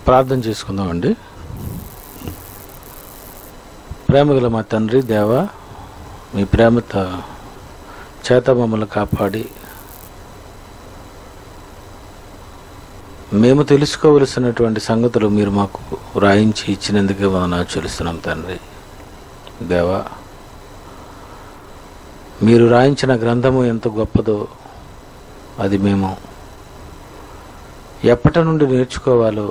ప్రార్థన చేసుకుందామండి ప్రేమగల మా తండ్రి దేవ మీ ప్రేమతో చేత మమ్మల్ని కాపాడి మేము తెలుసుకోవలసినటువంటి సంగతులు మీరు మాకు వ్రాయించి ఇచ్చినందుకే వందనాలు చెల్లిస్తున్నాం తండ్రి దేవా మీరు రాయించిన గ్రంథము ఎంత గొప్పదో అది మేము ఎప్పటి నుండి నేర్చుకోవాలో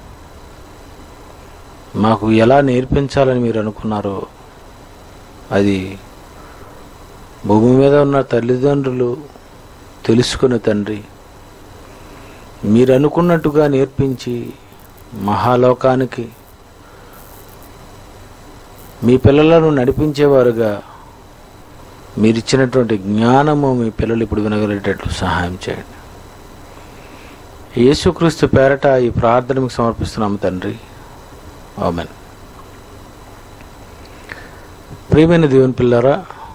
మాకు ఎలా నేర్పించాలని మీరు అనుకున్నారో అది భూమి మీద ఉన్న తల్లిదండ్రులు తెలుసుకున్న తండ్రి మీరు అనుకున్నట్టుగా నేర్పించి మహాలోకానికి మీ పిల్లలను నడిపించేవారుగా మీరు ఇచ్చినటువంటి జ్ఞానము మీ పిల్లలు ఇప్పుడు వినగలిగేటట్లు సహాయం చేయండి యేసుక్రీస్తు పేరట ఈ ప్రార్థన మీకు సమర్పిస్తున్నాము తండ్రి ఆమెన్ ప్రియమైన దేవుని పిల్లరా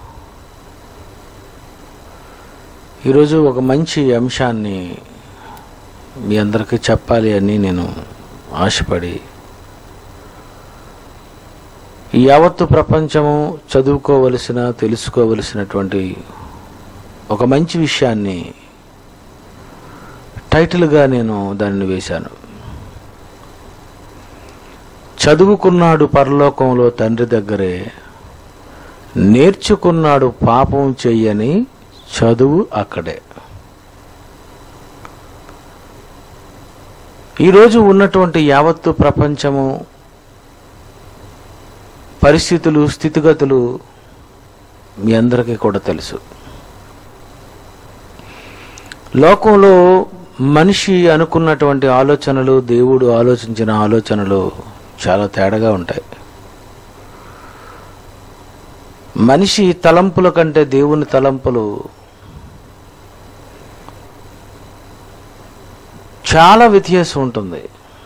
ఈరోజు ఒక మంచి అంశాన్ని మీ అందరికీ చెప్పాలి అని నేను ఆశపడి ఈ యావత్తు ప్రపంచము చదువుకోవలసిన తెలుసుకోవలసినటువంటి ఒక మంచి విషయాన్ని టైటిల్గా నేను దానిని వేశాను చదువుకున్నాడు పరలోకంలో తండ్రి దగ్గరే నేర్చుకున్నాడు పాపం చెయ్యని చదువు అక్కడే ఈరోజు ఉన్నటువంటి యావత్తు ప్రపంచము పరిస్థితులు స్థితిగతులు మీ అందరికీ కూడా తెలుసు లోకంలో మనిషి అనుకున్నటువంటి ఆలోచనలు దేవుడు ఆలోచించిన ఆలోచనలు చాలా తేడాగా ఉంటాయి మనిషి తలంపుల కంటే దేవుని తలంపులు చాలా వ్యత్యాసం ఉంటుంది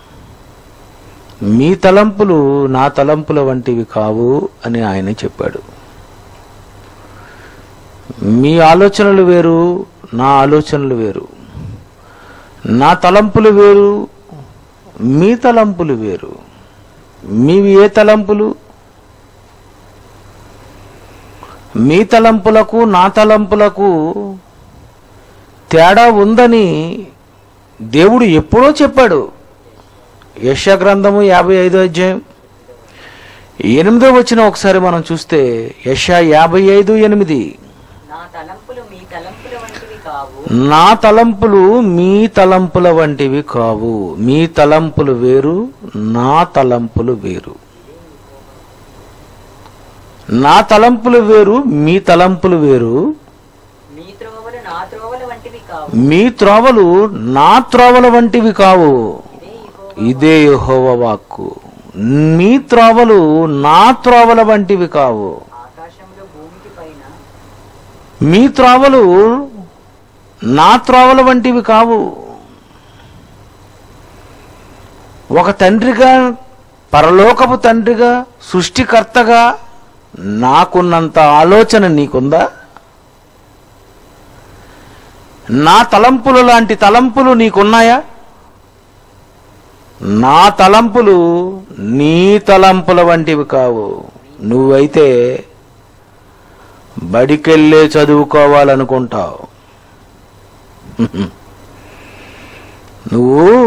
మీ తలంపులు నా తలంపుల వంటివి కావు అని ఆయన చెప్పాడు మీ ఆలోచనలు వేరు నా ఆలోచనలు వేరు నా తలంపులు వేరు మీ తలంపులు వేరు మీవి ఏ తలంపులు మీ తలంపులకు నా తలంపులకు తేడా ఉందని దేవుడు ఎప్పుడో చెప్పాడు యశ గ్రంథము యాభై ఐదో అధ్యాయం ఎనిమిదో వచ్చిన ఒకసారి మనం చూస్తే యశ యాభై ఐదు ఎనిమిది నా తలంపులు మీ తలంపుల వంటివి కావు నా తలంపులు మీ తలంపుల వంటివి కావు మీ తలంపులు వేరు నా తలంపులు వేరు నా తలంపులు వేరు మీ తలంపులు వేరు మీ త్రోవలు నా త్రోవల వంటివి కావు మీ త్రోవలు నా త్రోవల వంటివి కావు ఇదే ఇగో ఇదే యెహోవా వాక్కు మీ త్రోవలు నా త్రోవల వంటివి కావు ఆకాశంలో భూమికి పైన మీ త్రోవలు నా త్రోవల వంటివి కావు ఒక తండ్రిగా పరలోకపు తండ్రిగా సృష్టికర్తగా నాకున్నంత ఆలోచన నీకుందా నా తలంపులు లాంటి తలంపులు నీకున్నాయా నా తలంపులు నీ తలంపుల వంటివి కావు నువ్వైతే బడికెళ్ళే చదువుకోవాలనుకుంటావు నువ్వు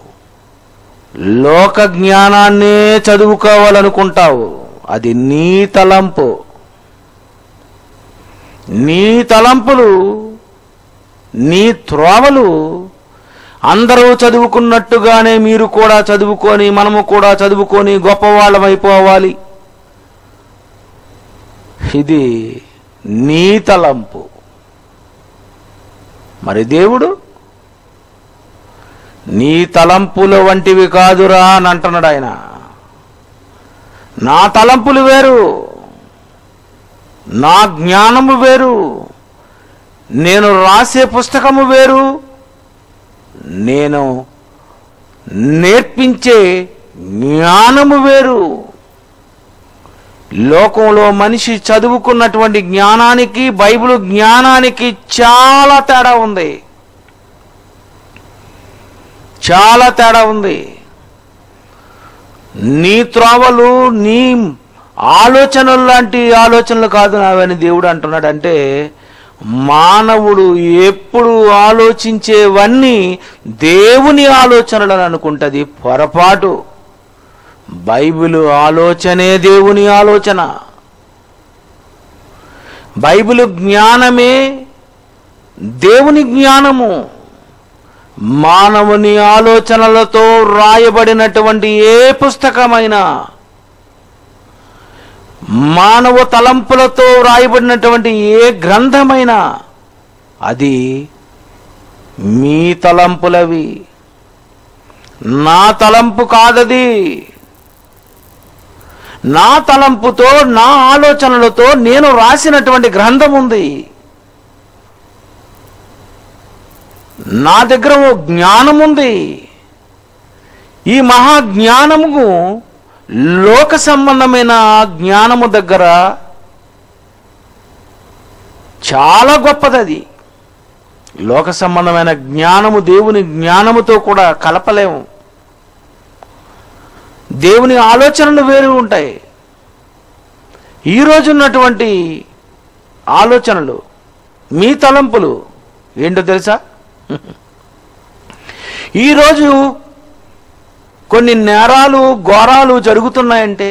లోక జ్ఞానాన్నే చదువుకోవాలనుకుంటావు అది నీ తలంపు నీ తలంపులు నీ త్రోవలు అందరూ చదువుకున్నట్టుగానే మీరు కూడా చదువుకొని మనము కూడా చదువుకొని గొప్పవాళ్ళమైపోవాలి ఇది నీ తలంపు మరి దేవుడు నీ తలంపుల వంటివి కాదురా అని అంటున్నాడు ఆయన నా తలంపులు వేరు నా జ్ఞానము వేరు నేను రాసే పుస్తకము వేరు నేను నేర్పించే జ్ఞానము వేరు లోకంలో మనిషి చదువుకున్నటువంటి జ్ఞానానికి బైబిల్ జ్ఞానానికి చాలా తేడా ఉంది చాలా తేడా ఉంది నీ త్రోవలు నీ ఆలోచనలు లాంటి ఆలోచనలు కాదు నావని దేవుడు అంటున్నాడు అంటే మానవుడు ఎప్పుడు ఆలోచించేవన్నీ దేవుని ఆలోచనలు అని అనుకుంటుంది పొరపాటు బైబిల్ ఆలోచనే దేవుని ఆలోచన బైబిల్ జ్ఞానమే దేవుని జ్ఞానము మానవుని ఆలోచనలతో రాయబడినటువంటి ఏ పుస్తకమైనా మానవ తలంపులతో రాయబడినటువంటి ఏ గ్రంథమైనా అది మీ తలంపులవి నా తలంపు కాదది నా తలంపుతో నా ఆలోచనలతో నేను రాసినటువంటి గ్రంథం ఉంది నా దగ్గర ఓ జ్ఞానం ఉంది ఈ మహా జ్ఞానము లోక సంబంధమైన జ్ఞానము దగ్గర చాలా గొప్పది అది లోక సంబంధమైన జ్ఞానము దేవుని జ్ఞానముతో కూడా కలపలేము దేవుని ఆలోచనలు వేరు ఉంటాయి ఈరోజు ఉన్నటువంటి ఆలోచనలు మీ తలంపులు ఏంటో తెలుసా ఈరోజు కొన్ని నేరాలు ఘోరాలు జరుగుతున్నాయంటే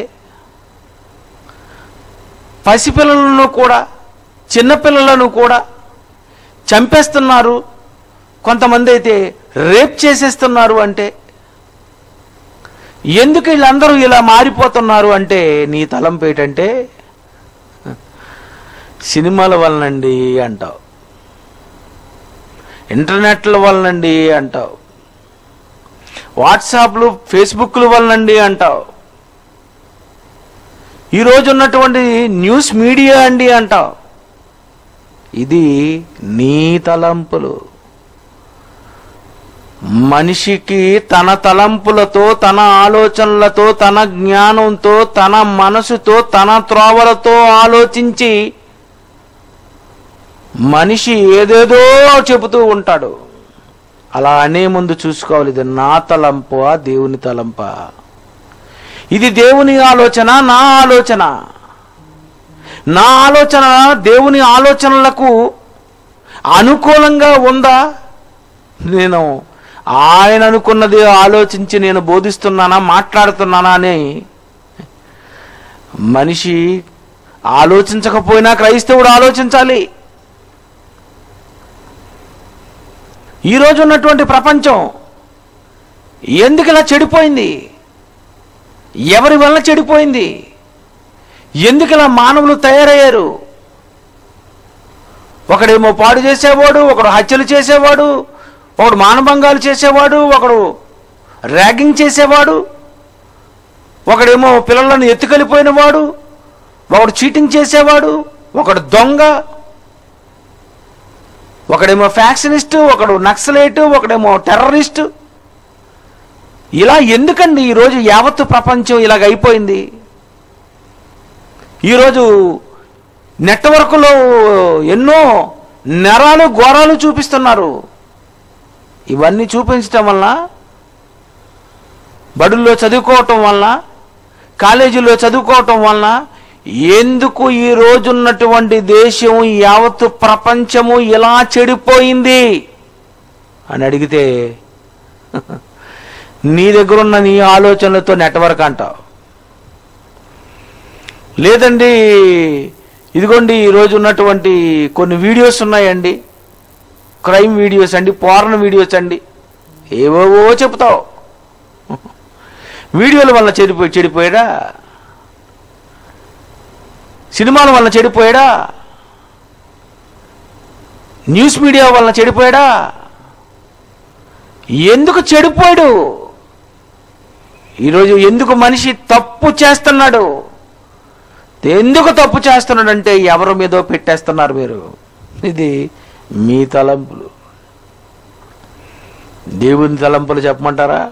పసిపిల్లలను కూడా చిన్నపిల్లలను కూడా చంపేస్తున్నారు కొంతమంది అయితే రేప్ చేసేస్తున్నారు అంటే ఎందుకు వీళ్ళందరూ ఇలా మారిపోతున్నారు అంటే నీ తలంపు ఏంటంటే సినిమాల వలనండి అంటావు ఇంటర్నెట్ల వలనండి అంటావు వాట్సాప్లు ఫేస్బుక్ల వలనండి అంటావు ఈరోజు ఉన్నటువంటి న్యూస్ మీడియా అండి అంటావు ఇది నీ తలంపులు మనిషికి తన తలంపులతో తన ఆలోచనలతో తన జ్ఞానంతో తన మనసుతో తన త్రోవలతో ఆలోచించి మనిషి ఏదేదో చెబుతూ ఉంటాడు అలా అనే ముందు చూసుకోవాలి ఇది నా తలంప దేవుని తలంప ఇది దేవుని ఆలోచన నా ఆలోచన నా ఆలోచన దేవుని ఆలోచనలకు అనుకూలంగా ఉందా నేను ఆయన అనుకున్నది ఆలోచించి నేను బోధిస్తున్నానా మాట్లాడుతున్నానా అని మనిషి ఆలోచించకపోయినా క్రైస్తవుడు ఆలోచించాలి ఈరోజు ఉన్నటువంటి ప్రపంచం ఎందుకు ఇలా చెడిపోయింది ఎవరి వల్ల చెడిపోయింది ఎందుకు ఇలా మానవులు తయారయ్యారు ఒకడేమో పాడు చేసేవాడు ఒకడు హత్యలు చేసేవాడు ఒకడు మానభంగాలు చేసేవాడు ఒకడు ర్యాగింగ్ చేసేవాడు ఒకడేమో పిల్లలను ఎత్తుకెళ్ళిపోయిన వాడు ఒకడు చీటింగ్ చేసేవాడు ఒకడు దొంగ ఒకడేమో ఫ్యాక్షనిస్ట్ ఒకడు నక్సలైట్ ఒకడేమో టెర్రరిస్ట్ ఇలా ఎందుకండి ఈరోజు యావత్తు ప్రపంచం ఇలాగ అయిపోయింది ఈరోజు నెట్వర్క్లో ఎన్నో నెరాలు ఘోరాలు చూపిస్తున్నారు ఇవన్నీ చూపించటం వలన బడుల్లో చదువుకోవటం వలన కాలేజీలో చదువుకోవటం వలన ఎందుకు ఈ రోజున్నటువంటి దేశం యావత్తు ప్రపంచము ఇలా చెడిపోయింది అని అడిగితే నీ దగ్గరున్న నీ ఆలోచనలతో నెట్వర్క్ అంటావు లేదండి ఇదిగోండి ఈరోజు ఉన్నటువంటి కొన్ని వీడియోస్ ఉన్నాయండి క్రైమ్ వీడియోస్ అండి పోర్న్ వీడియోస్ అండి ఏవేవో చెప్తావు వీడియోల వల్ల చెడిపోయి చెడిపోయాడా సినిమాల వల్ల చెడిపోయాడా న్యూస్ మీడియా వల్ల చెడిపోయాడా ఎందుకు చెడిపోయాడు ఈరోజు ఎందుకు మనిషి తప్పు చేస్తున్నాడు ఎందుకు తప్పు చేస్తున్నాడంటే ఎవరి మీదో పెట్టేస్తున్నారు మీరు ఇది మీ తలంపులు దేవుని తలంపులు చెప్పమంటారా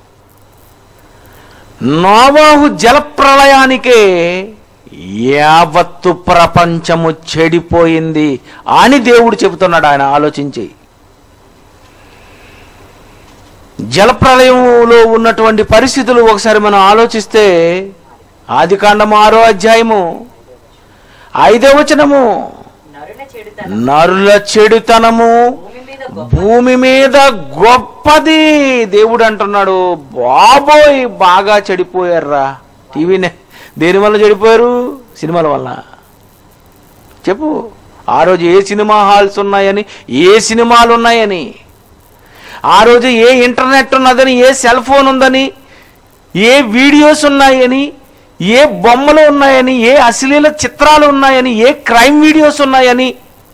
నోవాహు జలప్రళయానికే యావత్తు ప్రపంచము చెడిపోయింది అని దేవుడు చెబుతున్నాడు ఆయన ఆలోచించి జలప్రలయంలో ఉన్నటువంటి పరిస్థితులు ఒకసారి మనం ఆలోచిస్తే ఆదికాండము ఆరో అధ్యాయము ఐదో వచనము నరుల చెడుతనం నరుల చెడుతనము భూమి మీద గొప్ప భూమి మీద గొప్పది దేవుడు అంటున్నాడు బాబోయ్ బాగా చెడిపోయారురా టీవీనే దేని వల్ల చెడిపోయారు సినిమాల వల్ల చెప్పు ఆ రోజు ఏ సినిమా హాల్స్ ఉన్నాయని ఏ సినిమాలు ఉన్నాయని ఆ రోజు ఏ ఇంటర్నెట్ ఉన్నదని ఏ సెల్ ఫోన్ ఉందని ఏ వీడియోస్ ఉన్నాయని ఏ బొమ్మలు ఉన్నాయని ఏ అశ్లీల చిత్రాలు ఉన్నాయని ఏ క్రైమ్ వీడియోస్ ఉన్నాయని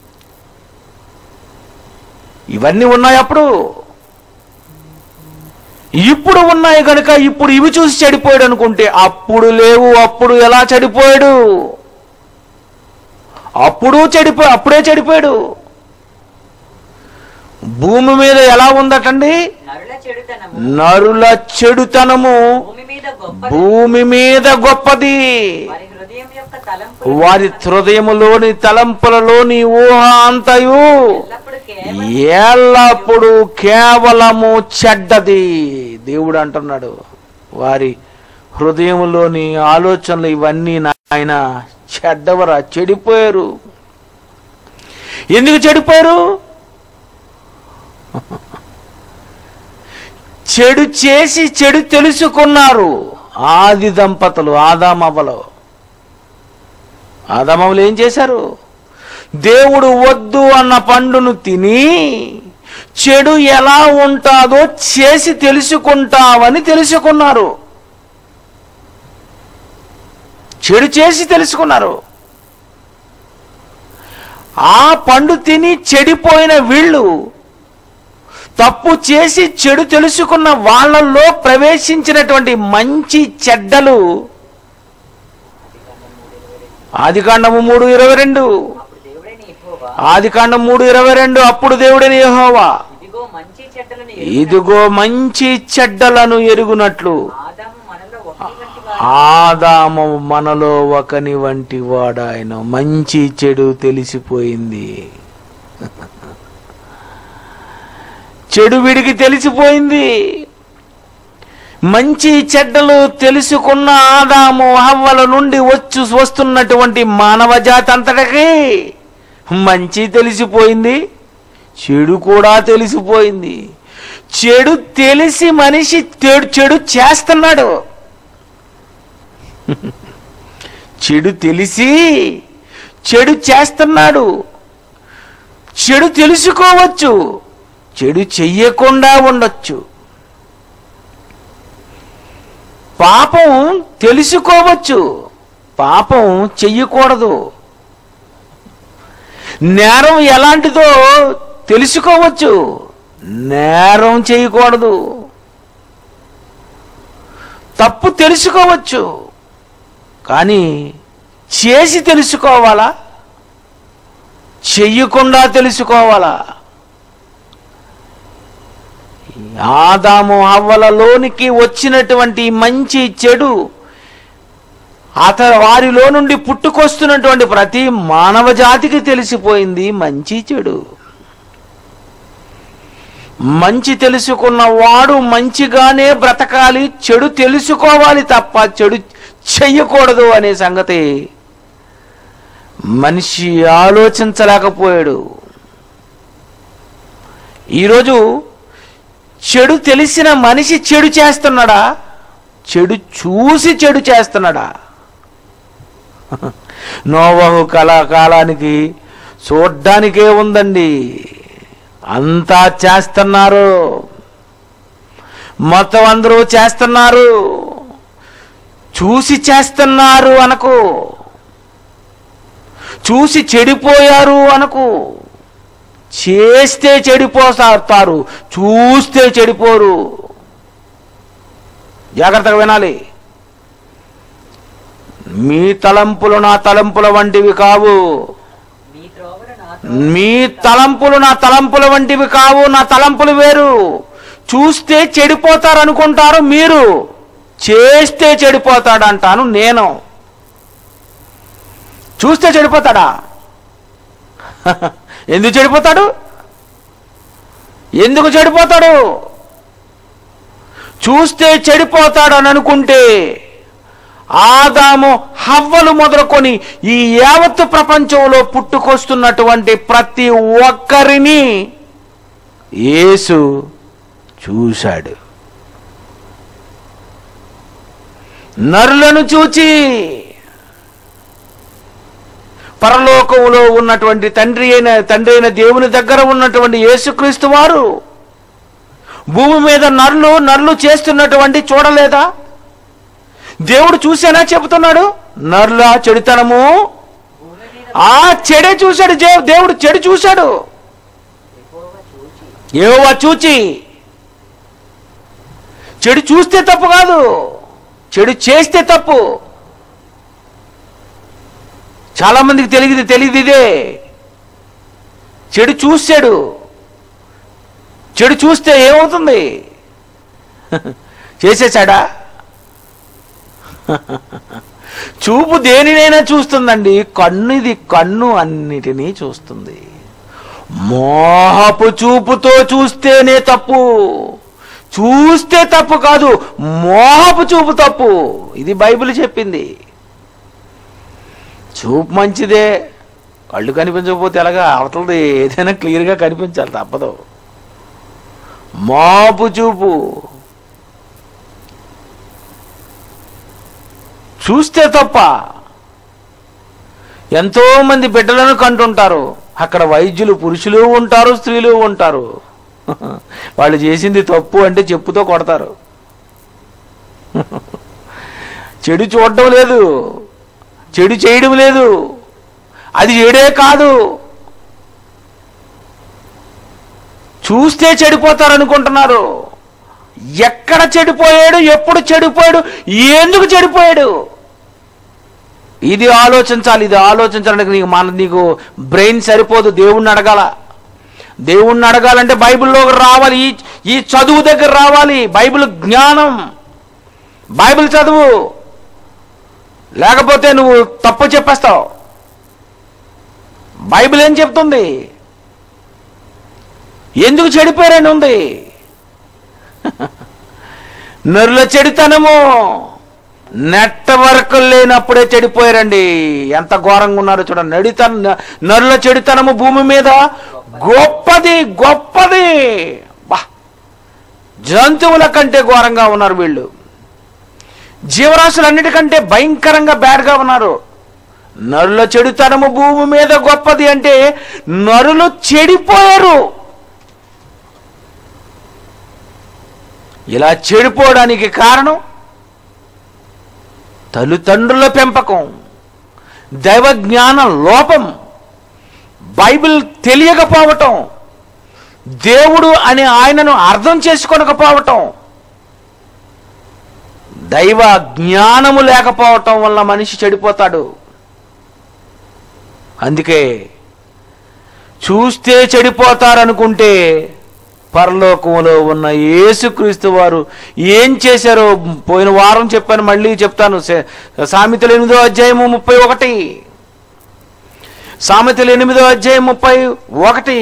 ఇవన్నీ ఉన్నాయి అప్పుడు ఇప్పుడు ఉన్నాయి కనుక ఇప్పుడు ఇవి చూసి చెడిపోయాడు అనుకుంటే అప్పుడు లేవు అప్పుడు ఎలా చెడిపోయాడు అప్పుడు చెడిపో అప్పుడే చెడిపోయాడు భూమి మీద ఎలా ఉందటండి నరుల చెడుతనము నరుల చెడుతనము భూమి మీద గొప్ప భూమి మీద గొప్పది వారి హృదయం యొక్క తలంపు వారి హృదయములోని తలంపులలోని ఊహ అంతయు ఎల్లప్పుడు కేవలం ఎల్లప్పుడు కేవలము చెడ్డది దేవుడు అంటున్నాడు వారి హృదయములోని ఆలోచనలు ఇవన్నీ నాయన చెడ్డవరా చెడిపోయారు ఎందుకు చెడిపోయారు చెడు చేసి చెడు తెలుసుకున్నారు ఆది దంపతులు ఆదామవ్వలో ఆదామవులు ఏం చేశారు దేవుడు వద్దు అన్న పండును తిని చెడు ఎలా ఉంటాదో చేసి తెలుసుకుంటావని తెలుసుకున్నారు చెడు చేసి తెలుసుకున్నారు ఆ పండు తిని చెడిపోయిన వీళ్ళు తప్పు చేసి చెడు తెలుసుకున్న వాళ్ళల్లో ప్రవేశించినటువంటి మంచి చెడ్డలు ఆదికాండము మూడు ఇరవై రెండు అప్పుడు దేవుడైన యెహోవా ఆదికాండం మూడు ఇరవై రెండు అప్పుడు దేవుడని యెహోవా ఇదిగో మంచి చెడ్డలను ఇదిగో మంచి చెడ్డలను ఎరుగునట్లు ఆదాము మనలో ఒకటి వంటి వాడు ఆదాము మనలో ఒకని వంటి వాడాయన మంచి చెడు తెలిసిపోయింది చెడు విడికి తెలిసిపోయింది మంచి చెడ్డలు తెలుసుకున్న ఆదాము హవ్వల నుండి వచ్చు వస్తున్నటువంటి మానవ జాతి అంతటికి మంచి తెలిసిపోయింది చెడు కూడా తెలిసిపోయింది చెడు తెలిసి మనిషి చెడు చెడు చేస్తున్నాడు చెడు తెలిసి చెడు చేస్తున్నాడు చెడు తెలుసుకోవచ్చు చెడు చెయ్యకుండా ఉండొచ్చు పాపం తెలుసుకోవచ్చు పాపం చెయ్యకూడదు నేరం ఎలాంటిదో తెలుసుకోవచ్చు నేరం చేయకూడదు తప్పు తెలుసుకోవచ్చు కానీ చేసి తెలుసుకోవాలా చెయ్యకుండా తెలుసుకోవాలా ఆదాము హవ్వలలోనికి వచ్చినటువంటి మంచి చెడు అత వారిలో నుండి పుట్టుకొస్తున్నటువంటి ప్రతి మానవ జాతికి తెలిసిపోయింది మంచి చెడు మంచి తెలుసుకున్న వాడు మంచిగానే బ్రతకాలి చెడు తెలుసుకోవాలి తప్ప చెడు చెయ్యకూడదు అనే సంగతి మనిషి ఆలోచించలేకపోయాడు ఈరోజు చెడు తెలిసిన మనిషి చెడు చేస్తున్నాడా చెడు చూసి చెడు చేస్తున్నాడా నోవహు కళాకాలానికి చూడ్డానికే ఉందండి అంతా చేస్తున్నారు మొత్తం అందరూ చేస్తున్నారు చూసి చేస్తున్నారు అనకు చూసి చెడిపోయారు అనకు చేస్తే చెడిపోతారు చూస్తే చెడిపోరు జాగ్రత్తగా వినాలి మీ తలంపులు నా తలంపుల వంటివి కావు మీ త్రోవలు నా మీ తలంపులు నా తలంపుల వంటివి కావు నా తలంపులు వేరు చూస్తే చెడిపోతారు అనుకుంటారు మీరు చేస్తే చెడిపోతాడు అంటాను నేను చూస్తే చెడిపోతాడా ఎందుకు చెడిపోతాడు ఎందుకు చెడిపోతాడు చూస్తే చెడిపోతాడని అనుకుంటే ఆదాము హవ్వలు మొదలుకొని ఈ యావత్తు ప్రపంచంలో పుట్టుకొస్తున్నటువంటి ప్రతి ఒక్కరిని యేసు చూశాడు నరులను చూచి పరలోకములో ఉన్నటువంటి తండ్రి అయిన తండ్రి అయిన దేవుని దగ్గర ఉన్నటువంటి యేసుక్రీస్తు వారు భూమి మీద నరులు నరులు చేస్తున్నటువంటి చూడలేదా దేవుడు చూసేనా చెబుతున్నాడు నరుల చెడుతనము భూమి మీద ఆ చెడే చూశాడు జే- దేవుడు చెడు చూశాడు యెహోవా చూచి ఏవో చూచి చెడు చూస్తే తప్పు కాదు చెడు చేస్తే తప్పు చాలా మందికి తెలియదు తెలియదు ఇదే చెడు చూశాడు చెడు చూస్తే ఏమవుతుంది చేసేసాడా చూపు దేనినైనా చూస్తుందండి కన్ను ఇది కన్ను అన్నిటినీ చూస్తుంది మోహపు చూపుతో చూస్తేనే తప్పు చూస్తే తప్పు కాదు మోహపు చూపు తప్పు ఇది బైబిల్ చెప్పింది చూపు మంచిదే కళ్ళు కనిపించకపోతే ఎలాగా అవతలది ఏదైనా క్లియర్గా కనిపించాలి తప్పదు మోపు చూపు చూస్తే తప్ప ఎంతో మంది బిడ్డలను కంటుంటారు అక్కడ వైద్యులు పురుషులు ఉంటారు స్త్రీలు ఉంటారు వాళ్ళు చేసింది తప్పు అంటే చెప్పుతో కొడతారు చెడు చూడడం లేదు చెడు చేయడం లేదు అది చెడే కాదు చూస్తే చెడిపోతారు అనుకుంటున్నారు ఎక్కడ చెడిపోయాడు ఎప్పుడు చెడిపోయాడు ఎందుకు చెడిపోయాడు ఇది ఆలోచించాలి ఇది ఆలోచించడానికి నీకు మన నీకు బ్రెయిన్ సరిపోదు దేవుణ్ణి అడగాల దేవుణ్ణి అడగాలంటే బైబిల్లోకి రావాలి ఈ ఈ చదువు దగ్గర రావాలి బైబిల్ జ్ఞానం బైబిల్ చదువు లేకపోతే నువ్వు తప్పు చెప్పేస్తావు బైబిల్ ఏం చెప్తుంది ఎందుకు చెడిపోయారని ఉంది నరుల చెడితనము నెట్వర్క్ లేనప్పుడే చెడిపోయారండి ఎంత ఘోరంగా ఉన్నారో చూడండి నడితన నరుల చెడితనము భూమి మీద గొప్పది గొప్పది బా జంతువుల కంటే ఘోరంగా ఉన్నారు వీళ్ళు జీవరాశులన్నిటికంటే భయంకరంగా బ్యాడ్గా ఉన్నారు నరుల చెడుతనము భూమి మీద గొప్పది అంటే నరులు చెడిపోయారు ఇలా చెడిపోవడానికి కారణం తల్లిదండ్రుల పెంపకం దైవ జ్ఞాన లోపం బైబిల్ తెలియకపోవటం దేవుడు అనే ఆయనను అర్థం చేసుకోనకపోవటం దైవ జ్ఞానము లేకపోవటం వల్ల మనిషి చెడిపోతాడు అందుకే చూస్తే చెడిపోతారనుకుంటే పరలోకంలో ఉన్న యేసుక్రీస్తు వారు ఏం చేశారో పోయిన వారం చెప్పాను మళ్ళీ చెప్తాను సే- సామెతలు ఎనిమిదో అధ్యాయము ముప్పై ఒకటి సామెతలు ఎనిమిదో అధ్యాయం ముప్పై ఒకటి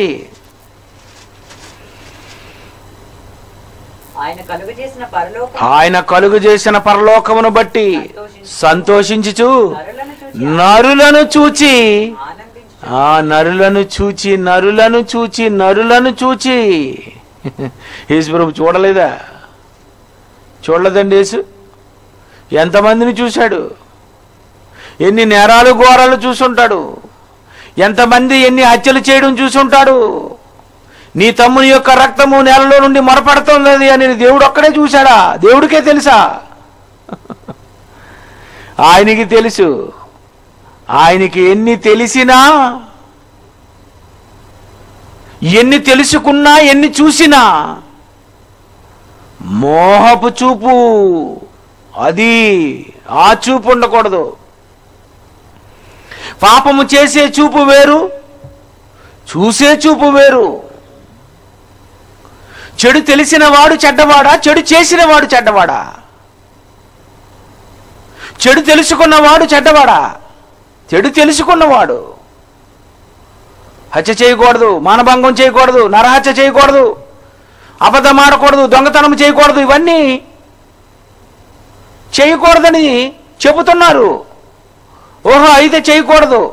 ఆయన కలుగు చేసిన పరలోకం ఆయన కలుగు చేసిన పరలోకమును బట్టి సంతోషించుచు నరులను చూచి నరులను చూచి ఆనందించు ఆ నరులను చూచి నరులను చూచి నరులను చూచి యేసు ప్రభు చూడలేదా చూడలేదండి యేసు ఎంతమందిని చూశాడు ఎన్ని నేరాలు ఘోరాలు చూసుంటాడు ఎంతమంది ఎన్ని హత్యలు చేయడం చూసుంటాడు నీ తమ్ముని యొక్క రక్తము నేలలో నుండి మొరపడుతుంది అని దేవుడు ఒక్కడే చూశాడా దేవుడికే తెలుసా ఆయనకి తెలుసు ఆయనకి ఎన్ని తెలిసినా ఎన్ని తెలుసుకున్నా ఎన్ని చూసినా మోహపు చూపు అది ఆ చూపు ఉండకూడదు పాపము చేసే చూపు వేరు చూసే చూపు వేరు చెడు తెలిసిన వాడు చెడ్డవాడా చెడు చేసిన వాడు చెడ్డవాడా చెడు తెలుసుకున్నవాడు చెడ్డవాడా చెడు తెలుసుకున్నవాడు హత్య చేయకూడదు మానభంగం చేయకూడదు నరహత్య చేయకూడదు అబద్ధం ఆడకూడదు దొంగతనం చేయకూడదు ఇవన్నీ చేయకూడదని చెబుతున్నారు ఓహో అయితే చేయకూడదు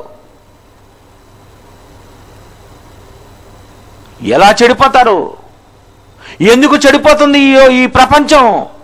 ఎలా చెడిపోతారు ఎందుకు చెడిపోతుంది ఈ ఈ ప్రపంచం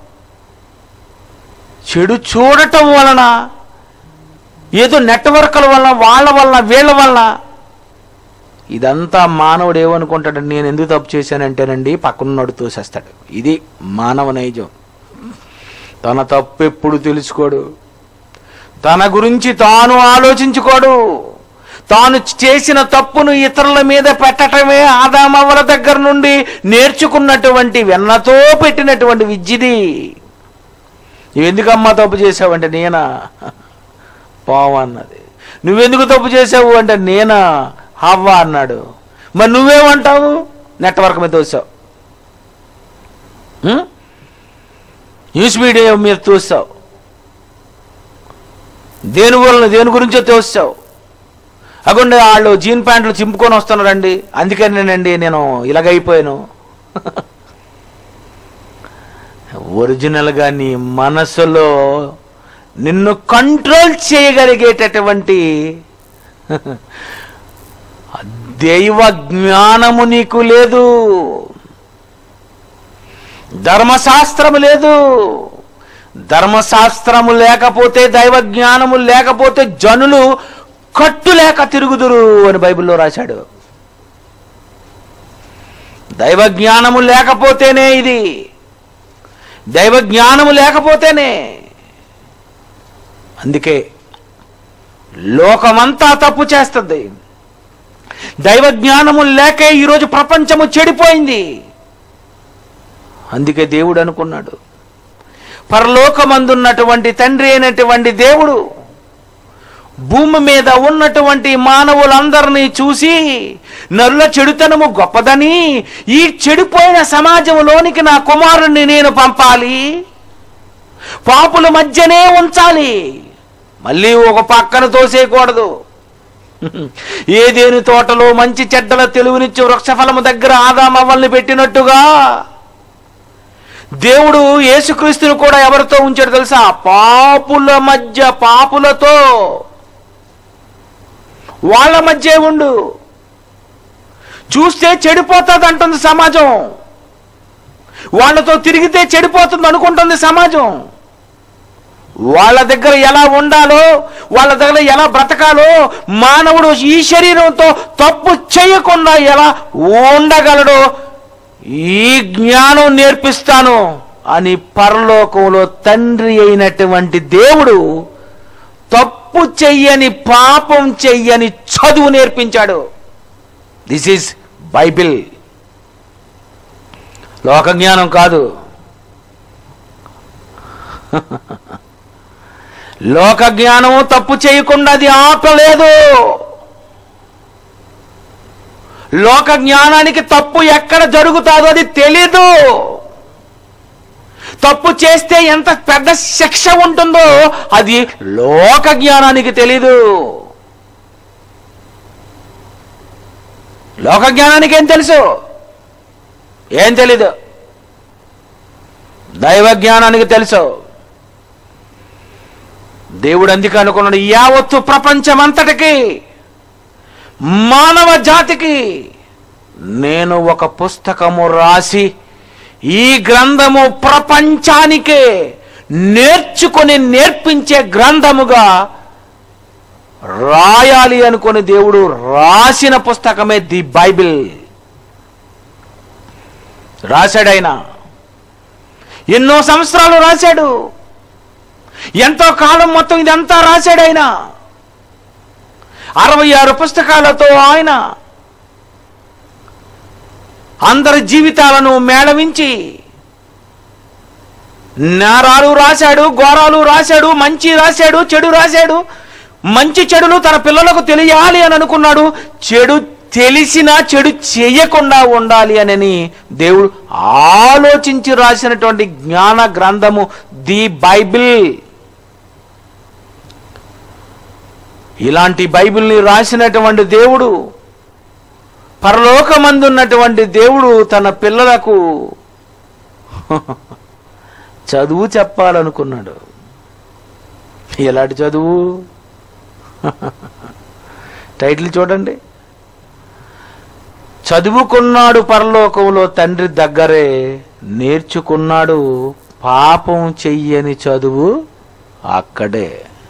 చెడు చూడటం వలన ఏదో నెట్వర్క్ల వలన వాళ్ళ వలన వీళ్ళ వలన ఇదంతా మానవుడు ఏమనుకుంటాడు నేను ఎందుకు తప్పు చేశానంటేనండి పక్కనున్నాడు తోసేస్తాడు ఇది మానవ నైజం తన తప్పు ఎప్పుడు తెలుసుకోడు తన గురించి తాను ఆలోచించుకోడు తాను చేసిన తప్పును ఇతరుల మీద పెట్టటమే ఆదామవ్వల దగ్గర నుండి నేర్చుకున్నటువంటి వెన్నతో పెట్టినటువంటి విద్యది ఎందుకమ్మా తప్పు చేసావంటే నేనా పావు అన్నది నువ్వెందుకు తప్పు చేసావు అంటే నేనా హవ్వ అన్నాడు మరి నువ్వేమంటావు నెట్వర్క్ మీద తోసావు ఉం? న్యూస్ మీడియా మీద తోస్తావు దేని వలన దేని గురించో తోస్తావు అగుండే వాళ్ళు జీన్ ప్యాంట్లు చింపుకొని వస్తున్నారండి అందుకనేనండి నేను ఇలాగైపోయాను ఒరిజినల్గా నీ మనసులో నిన్ను కంట్రోల్ చేయగలిగేటటువంటి దైవ జ్ఞానము నీకు లేదు ధర్మశాస్త్రము లేదు ధర్మశాస్త్రము లేకపోతే దైవ జ్ఞానము లేకపోతే జనులు కట్టు లేక తిరుగుదురు అని బైబిల్లో రాశాడు దైవ జ్ఞానము లేకపోతేనే ఇది దైవ జ్ఞానము లేకపోతేనే అందుకే లోకమంతా తప్పు చేస్తుంది దైవ జ్ఞానము లేకే ఈరోజు ప్రపంచము చెడిపోయింది అందుకే దేవుడు అనుకున్నాడు పరలోకమందున్నటువంటి తండ్రి అయినటువంటి దేవుడు భూమి మీద ఉన్నటువంటి మానవులందరినీ చూసి నరుల చెడుతనము గొప్పదని ఈ చెడిపోయిన సమాజంలోనికి నా కుమారుణ్ణి నేను పంపాలి పాపుల మధ్యనే ఉంచాలి మళ్ళీ ఒక పక్కన తోసేయకూడదు ఏదేని తోటలో మంచి చెడ్డల తెలుగునిచ్చి వృక్షఫలము దగ్గర ఆదామవ్వల్ని పెట్టినట్టుగా దేవుడు యేసుక్రీస్తుని కూడా ఎవరితో ఉంచాడు తెలుసా పాపుల మధ్య పాపులతో వాళ్ళ మధ్య ఉండు చూస్తే చెడిపోతుంది అంటుంది సమాజం వాళ్ళతో తిరిగితే చెడిపోతుంది అనుకుంటుంది సమాజం వాళ్ళ దగ్గర ఎలా ఉండాలో వాళ్ళ దగ్గర ఎలా బ్రతకాలో మానవుడు ఈ శరీరంతో తప్పు చేయకుండా ఎలా ఉండగలడో ఈ జ్ఞానం నేర్పిస్తాను అని పరలోకంలో తండ్రి అయినటువంటి దేవుడు తప్పు చెయ్యని పాపం చెయ్యని చదువు నేర్పించాడు దిస్ ఈజ్ బైబిల్ లోక జ్ఞానం కాదు లోక జ్ఞానము తప్పు చేయకుండా అది ఆపలేదు లోక జ్ఞానానికి తప్పు ఎక్కడ జరుగుతుందో అది తెలీదు తప్పు చేస్తే ఎంత పెద్ద శిక్ష ఉంటుందో అది లోక జ్ఞానానికి తెలీదు లోక జ్ఞానానికి ఏం తెలుసు ఏం తెలీదు దైవ జ్ఞానానికి తెలుసు దేవుడు అందుకే అనుకున్నాడు యావత్తు ప్రపంచమంతటికి మానవ జాతికి నేను ఒక పుస్తకము రాసి ఈ గ్రంథము ప్రపంచానికే నేర్చుకొని నేర్పించే గ్రంథముగా రాయాలి అనుకుని దేవుడు రాసిన పుస్తకమే ది బైబిల్ రాశాడైనా ఎన్నో సంవత్సరాలు రాశాడు ఎంతో కాలం మొత్తం ఇదంతా రాశాడైనా అరవై ఆరు పుస్తకాలతో ఆయన అందరి జీవితాలను మేళవించి నేరాలు రాశాడు ఘోరాలు రాశాడు మంచి రాశాడు చెడు రాశాడు మంచి చెడులు తన పిల్లలకు తెలియాలి అని అనుకున్నాడు చెడు తెలిసినా చెడు చేయకుండా ఉండాలి అని దేవుడు ఆలోచించి రాసినటువంటి జ్ఞాన గ్రంథము ది బైబిల్ ఇలాంటి బైబిల్ని రాసినటువంటి దేవుడు పరలోకమందున్నటువంటి దేవుడు తన పిల్లలకు చదువు చెప్పాలనుకున్నాడు ఎలాంటి చదువు టైటిల్ చూడండి చదువుకున్నాడు పరలోకంలో తండ్రి దగ్గరే నేర్చుకున్నాడు పాపం చెయ్యని చదువు అక్కడే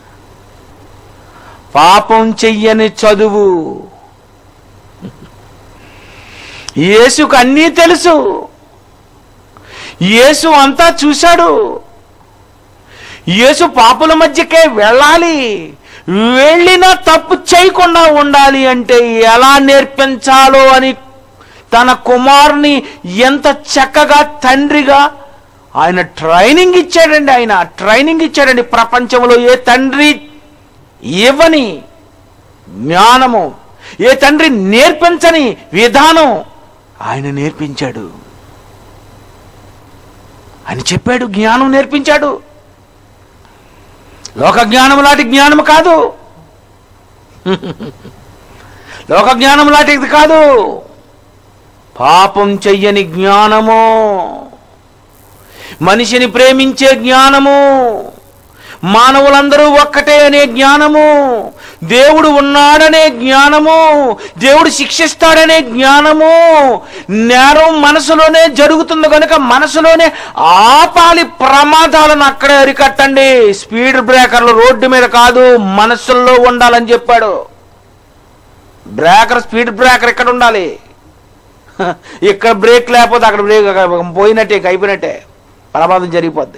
పాపం చెయ్యని చదువు యేసుకు అన్నీ తెలుసు యేసు అంతా చూశాడు యేసు పాపుల మధ్యకే వెళ్ళాలి వెళ్ళినా తప్పు చేయకుండా ఉండాలి అంటే ఎలా నేర్పించాలో అని తన కుమారుని ఎంత చక్కగా తండ్రిగా ఆయన ట్రైనింగ్ ఇచ్చాడండి ఆయన ట్రైనింగ్ ఇచ్చాడండి ప్రపంచంలో ఏ తండ్రి ఇవ్వని జ్ఞానము ఏ తండ్రి నేర్పించని విధానం ఆయన నేర్పించాడు అని చెప్పాడు జ్ఞానం నేర్పించాడు లోక జ్ఞానం లాంటి జ్ఞానం కాదు లోక జ్ఞానం లాంటిది కాదు పాపం చెయ్యని జ్ఞానము మనిషిని ప్రేమించే జ్ఞానము మానవులందరూ ఒక్కటే అనే జ్ఞానము దేవుడు ఉన్నాడనే జ్ఞానము దేవుడు శిక్షిస్తాడనే జ్ఞానము నేరం మనసులోనే జరుగుతుంది కనుక మనసులోనే ఆపాలి ప్రమాదాలను అక్కడే అరికట్టండి స్పీడ్ బ్రేకర్లు రోడ్డు మీద కాదు మనసుల్లో ఉండాలని చెప్పాడు బ్రేకర్ స్పీడ్ బ్రేకర్ ఇక్కడ ఉండాలి ఇక్కడ బ్రేక్ లేకపోతే అక్కడ బ్రేక్ పోయినట్టే ఇంక అయిపోయినట్టే ప్రమాదం జరిగిపోద్ది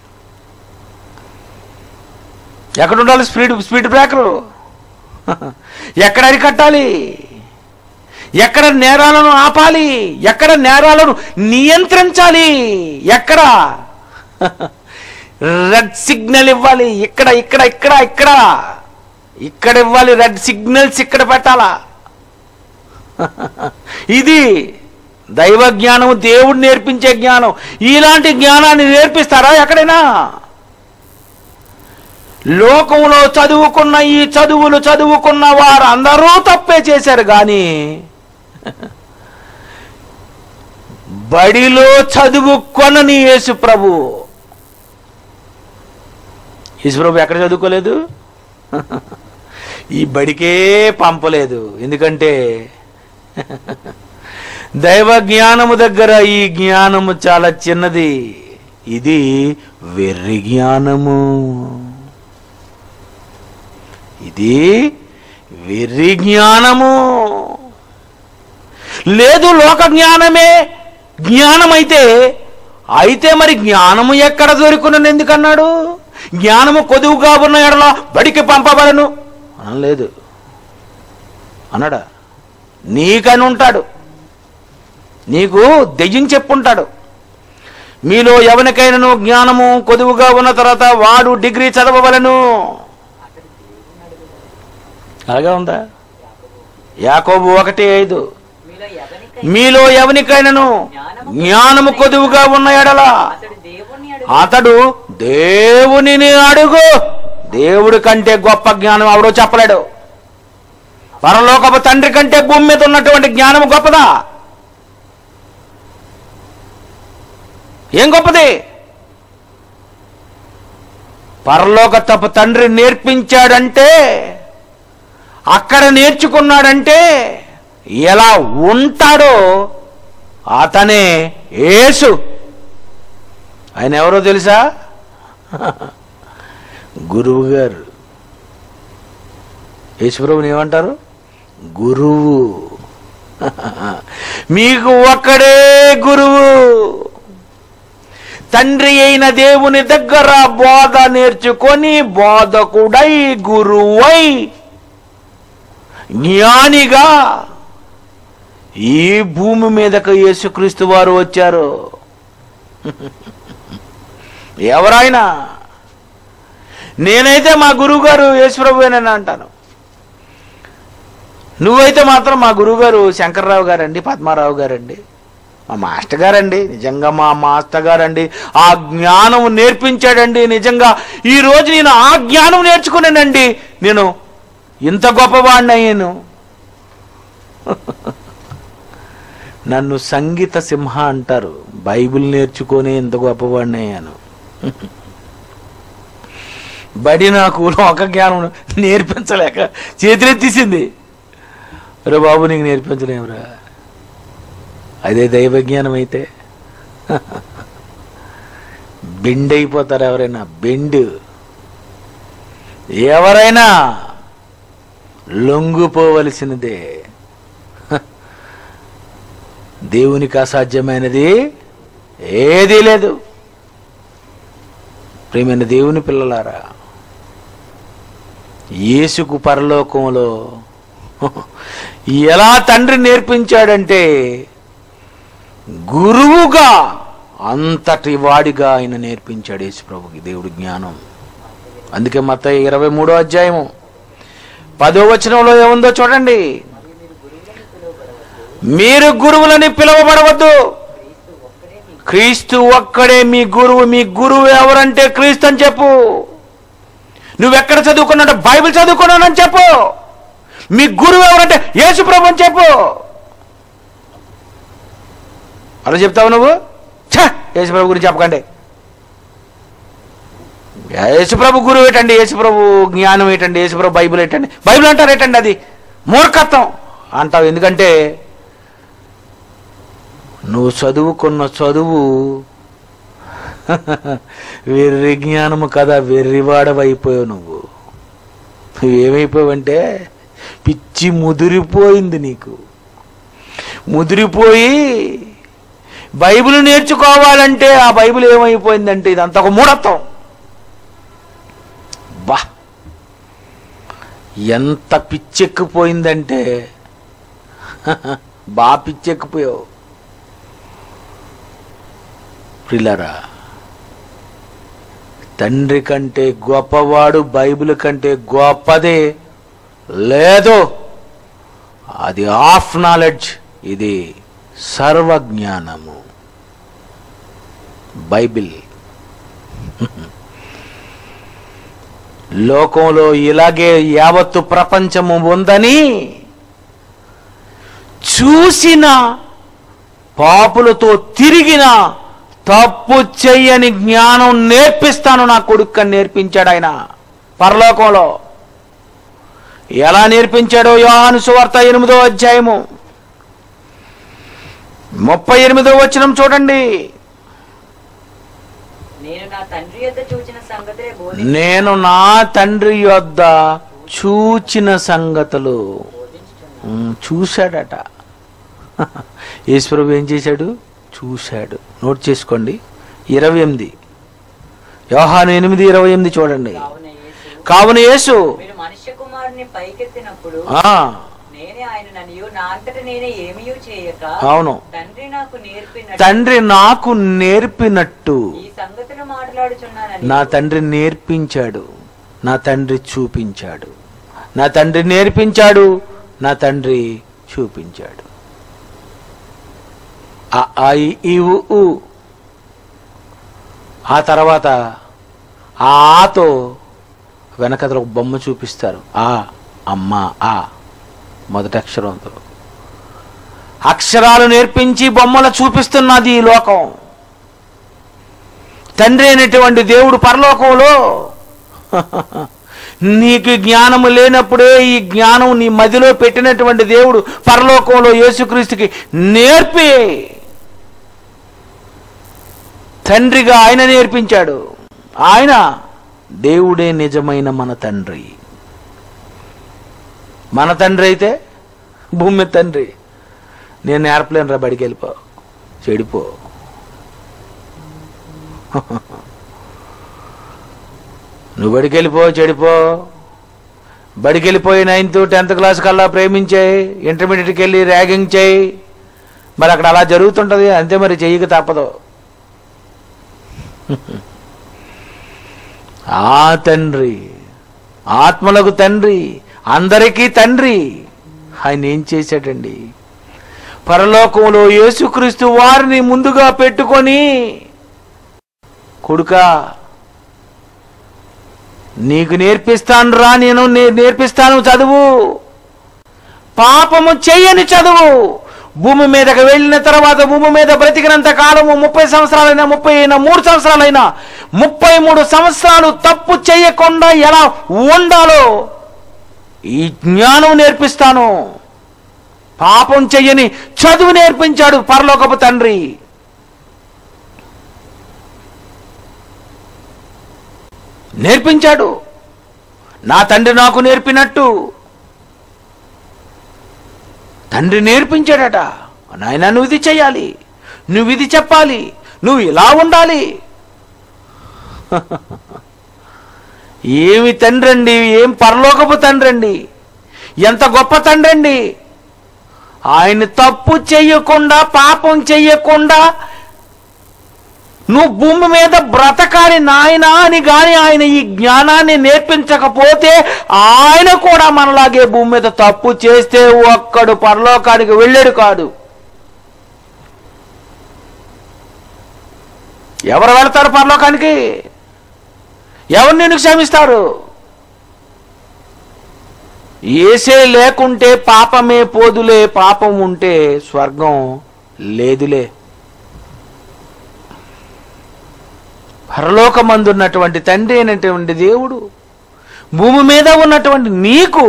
ఎక్కడ ఉండాలి స్పీడ్ స్పీడ్ బ్రేకరు ఎక్కడ అరికట్టాలి ఎక్కడ నేరాలను ఆపాలి ఎక్కడ నేరాలను నియంత్రించాలి ఎక్కడ రెడ్ సిగ్నల్ ఇవ్వాలి ఇక్కడ ఇక్కడ ఇక్కడ ఇక్కడ ఇక్కడ ఇవ్వాలి రెడ్ సిగ్నల్స్ ఇక్కడ పెట్టాలా ఇది దైవ జ్ఞానము దేవుడు నేర్పించే జ్ఞానం ఇలాంటి జ్ఞానాన్ని నేర్పిస్తారా ఎక్కడైనా లోకంలో చదువుకున్న ఈ చదువులు చదువుకున్న వారు అందరూ తప్పే చేశారు కానీ బడిలో చదువుకొనని యేసు ప్రభు యేసు ప్రభు ఎక్కడ చదువుకోలేదు ఈ బడికే పంపలేదు ఎందుకంటే దైవ జ్ఞానము దగ్గర ఈ జ్ఞానము చాలా చిన్నది ఇది వెర్రి జ్ఞానము ఇది వెర్రి జ్ఞానము లేదు లోక జ్ఞానమే జ్ఞానమైతే అయితే మరి జ్ఞానము ఎక్కడ దొరుకునని ఎందుకన్నాడు జ్ఞానము కొదువుగా ఉన్న ఎడల బడికి పంపబడను అనలేదు అన్నాడా నీకని ఉంటాడు నీకు దెయ్యం చెప్పుంటాడు మీలో ఎవరికైనాను జ్ఞానము కొదువుగా ఉన్న తర్వాత వాడు డిగ్రీ చదవవలను అలాగే ఉందా యాకోబు ఒకటి ఐదు మీలో ఎవరికై మీలో ఎవరికైనాను జ్ఞానము కొదువుగా ఉన్న ఎడల అతడు దేవుణ్ణి అడుగు అతడు దేవునిని అడుగు దేవుడి కంటే గొప్ప జ్ఞానం ఎవడో చెప్పలేడు పరలోకపు తండ్రి కంటే భూమి మీద ఉన్నటువంటి జ్ఞానం గొప్పదా ఏం గొప్పది పరలోక తప్పు తండ్రి నేర్పించాడంటే అక్కడ నేర్చుకున్నాడంటే ఎలా ఉంటాడో అతనే యేసు ఆయన ఎవరో తెలుసా గురువు గారు యేసుప్రభుని ఏమంటారు గురువు మీకు ఒక్కడే గురువు తండ్రి అయిన దేవుని దగ్గర బోధ నేర్చుకొని బోధకుడై గురువై జ్ఞానిగా ఈ భూమి మీదకు యేసుక్రీస్తు వారు వచ్చారు ఎవరైనా నేనైతే మా గురువు గారు యేసుప్రభువేనని అంటాను నువ్వైతే మాత్రం మా గురువుగారు శంకర్రావు గారండి పద్మారావు గారండి మా మాస్టర్ గారండి నిజంగా మా మాస్టర్ గారండి ఆ జ్ఞానం నేర్పించాడండి నిజంగా ఈ రోజు నేను ఆ జ్ఞానం నేర్చుకున్నానండి నేను ఇంత గొప్పవాడిని అయ్యాను నన్ను సంగీత సింహ అంటారు బైబిల్ నేర్చుకొని ఇంత గొప్పవాడిని అయ్యాను బడి నాకు లోక జ్ఞానం నేర్పించలేక చేతులెత్తేసింది రే బాబు నీకు నేర్పించలేమురా అదే దైవ జ్ఞానం అయితే బెండ్ అయిపోతారు ఎవరైనా బెండ్ ఎవరైనా లొంగిపోవలసినదే హ. దేవునికి అసాధ్యమైనది ఏదీ లేదు ప్రేమైన దేవుని పిల్లలారా యేసుకు పరలోకంలో ఎలా తండ్రి నేర్పించాడంటే గురువుగా అంతటి వాడిగా ఆయన నేర్పించాడు యేసు ప్రభుకి దేవుడి జ్ఞానం అందుకే మత ఇరవై మూడో అధ్యాయము పదో వచనంలో ఏముందో చూడండి మీరు గురువులని పిలువబడవద్దు క్రీస్తు ఒక్కడే మీ గురువు మీ గురువు ఎవరంటే క్రీస్తు అని చెప్పు నువ్వెక్కడ చదువుకున్నాడు బైబిల్ చదువుకున్నానని చెప్పు మీ గురువు ఎవరంటే యేసు ప్రభు అని చెప్పు అలా చెప్తావు నువ్వు ఛ యేసు ప్రభు గురించి చెప్పకండి యేసుప్రభు గురువు ఏంటండి యేసుప్రభు జ్ఞానం ఏంటండి యేసుప్రభు బైబిల్ ఏంటండి బైబిల్ అంటారు ఏంటండి అది మూర్ఖత్వం అంటావు ఎందుకంటే నువ్వు చదువుకున్న చదువు వెర్రి జ్ఞానము కదా వెర్రివాడవైపోయావు నువ్వు నువ్వేమైపోయావంటే పిచ్చి ముదిరిపోయింది నీకు ముదిరిపోయి బైబిల్ నేర్చుకోవాలంటే ఆ బైబిల్ ఏమైపోయిందంటే ఇదంతా ఒక మూఢత్వం బా ఎంత పిచ్చెక్కిపోయిందంటే బా పిచ్చెక్కిపోయావు ప్రిలరా తండ్రి కంటే గొప్పవాడు బైబిల్ కంటే గొప్పదే లేదు అది ఆఫ్ నాలెడ్జ్ ఇది సర్వజ్ఞానము బైబిల్ లోకంలో ఇలాగే యావత్తు ప్రపంచము ఉందని చూసిన పాపులతో తిరిగిన తప్పు చెయ్యని జ్ఞానం నేర్పిస్తాను నా కొడుక్కని నేర్పించాడు ఆయన పరలోకంలో ఎలా నేర్పించాడో యోహాను సువార్త ఎనిమిదో అధ్యాయము ముప్పై ఎనిమిదో వచనం చూడండి నేను నా తండ్రి యొద్ద చూచిన సంగతులే బోధి నేను నా తండ్రి యొద్ద చూచిన సంగతులు బోధించుచున్నాను ఉమ్, చూశాడట ఈశ్వరు ఏం చేశాడు చూశాడు నోట్ చేసుకోండి ఇరవై ఎనిమిది యోహాను ఎనిమిది ఇరవై ఎనిమిది చూడండి కావున యేసు కావున యేసు మీరు మనుష్య కుమారుని పైకెత్తినప్పుడు ఆ, నేనే ఆయన ననియు నా అంతట నేనే ఏమీయూ చేయక అవును తండ్రి నాకు నేర్పిన తండ్రి నాకు నేర్పినట్టు ఈ సంగతులు మాట్లాడుచున్నానని నా తండ్రి నేర్పించాడు నా తండ్రి చూపించాడు నా తండ్రి నేర్పించాడు నా తండ్రి చూపించాడు ఆ, ఆ, ఈ, ఈ, ఉ, ఊ. ఆ తర్వాత ఆ ఆతో వెనకతల ఒక బొమ్మ చూపిస్తారు ఆ అమ్మ ఆ మొదటి అక్షరంతో అక్షరాలు నేర్పించి బొమ్మలు చూపిస్తున్నది ఈ లోకం తండ్రి అయినటువంటి దేవుడు పరలోకంలో నీకు జ్ఞానము లేనప్పుడే ఈ జ్ఞానం నీ మదిలో పెట్టినటువంటి దేవుడు పరలోకంలో యేసుక్రీస్తుకి నేర్పి తండ్రిగా ఆయన నేర్పించాడు ఆయన దేవుడే నిజమైన మన తండ్రి మన తండ్రి అయితే భూమి మీద తండ్రి నేను నేర్పలేను రా బడికి వెళ్ళిపో చెడిపో నువ్వు బడికి వెళ్ళిపో చెడిపో బడికి వెళ్ళిపోయి నైన్త్ టెన్త్ క్లాస్ కల్లా ప్రేమించాయి ఇంటర్మీడియట్కి వెళ్ళి ర్యాగింగ్ చేయి మరి అక్కడ అలా జరుగుతుంటుంది అంతే మరి చెయ్యక తప్పదు ఆ తండ్రి ఆత్మలకు తండ్రి అందరికీ తండ్రి ఆయన ఏం చేశాడండి పరలోకంలో యేసుక్రీస్తు వారిని ముందుగా పెట్టుకొని కొడుకా నీకు నేర్పిస్తాను రా నేను నే- నేర్పిస్తాను చదువు పాపము చెయ్యని చదువు భూమి మీదకి వెళ్ళిన తర్వాత భూమి మీద బ్రతికినంత కాలము ముప్పై సంవత్సరాలైనా ముప్పై అయినా మూడు సంవత్సరాలైనా ముప్పై మూడు సంవత్సరాలు తప్పు చేయకుండా ఎలా ఉండాలో ఈ జ్ఞానం నేర్పిస్తాను పాపం చెయ్యని చదువు నేర్పించాడు పరలోకపు తండ్రి నేర్పించాడు నా తండ్రి నాకు నేర్పినట్టు తండ్రి నేర్పించాడట నాయన నువ్వు ఇది చెయ్యాలి నువ్వు ఇది చెప్పాలి నువ్వు ఇలా ఉండాలి ఏమి తండ్రి అండి ఏం పరలోకపు తండ్రి అండి ఎంత గొప్ప తండ్రి అండి ఆయన తప్పు చెయ్యకుండా పాపం చెయ్యకుండా నువ్వు భూమి మీద బ్రతకాలి నాయన అని గాని ఆయన ఈ జ్ఞానాన్ని నేర్పించకపోతే ఆయన కూడా మనలాగే భూమి మీద తప్పు చేస్తే ఒక్కడు పరలోకానికి వెళ్ళాడు కాదు ఎవరు వెళతారు పరలోకానికి ఎవరు నిన్ను క్షమిస్తారు ఏసే లేకుంటే పాపమే పోదులే పాపం ఉంటే స్వర్గం లేదులే పరలోకమందున్నటువంటి తండ్రి అయినటువంటి దేవుడు భూమి మీద ఉన్నటువంటి నీకు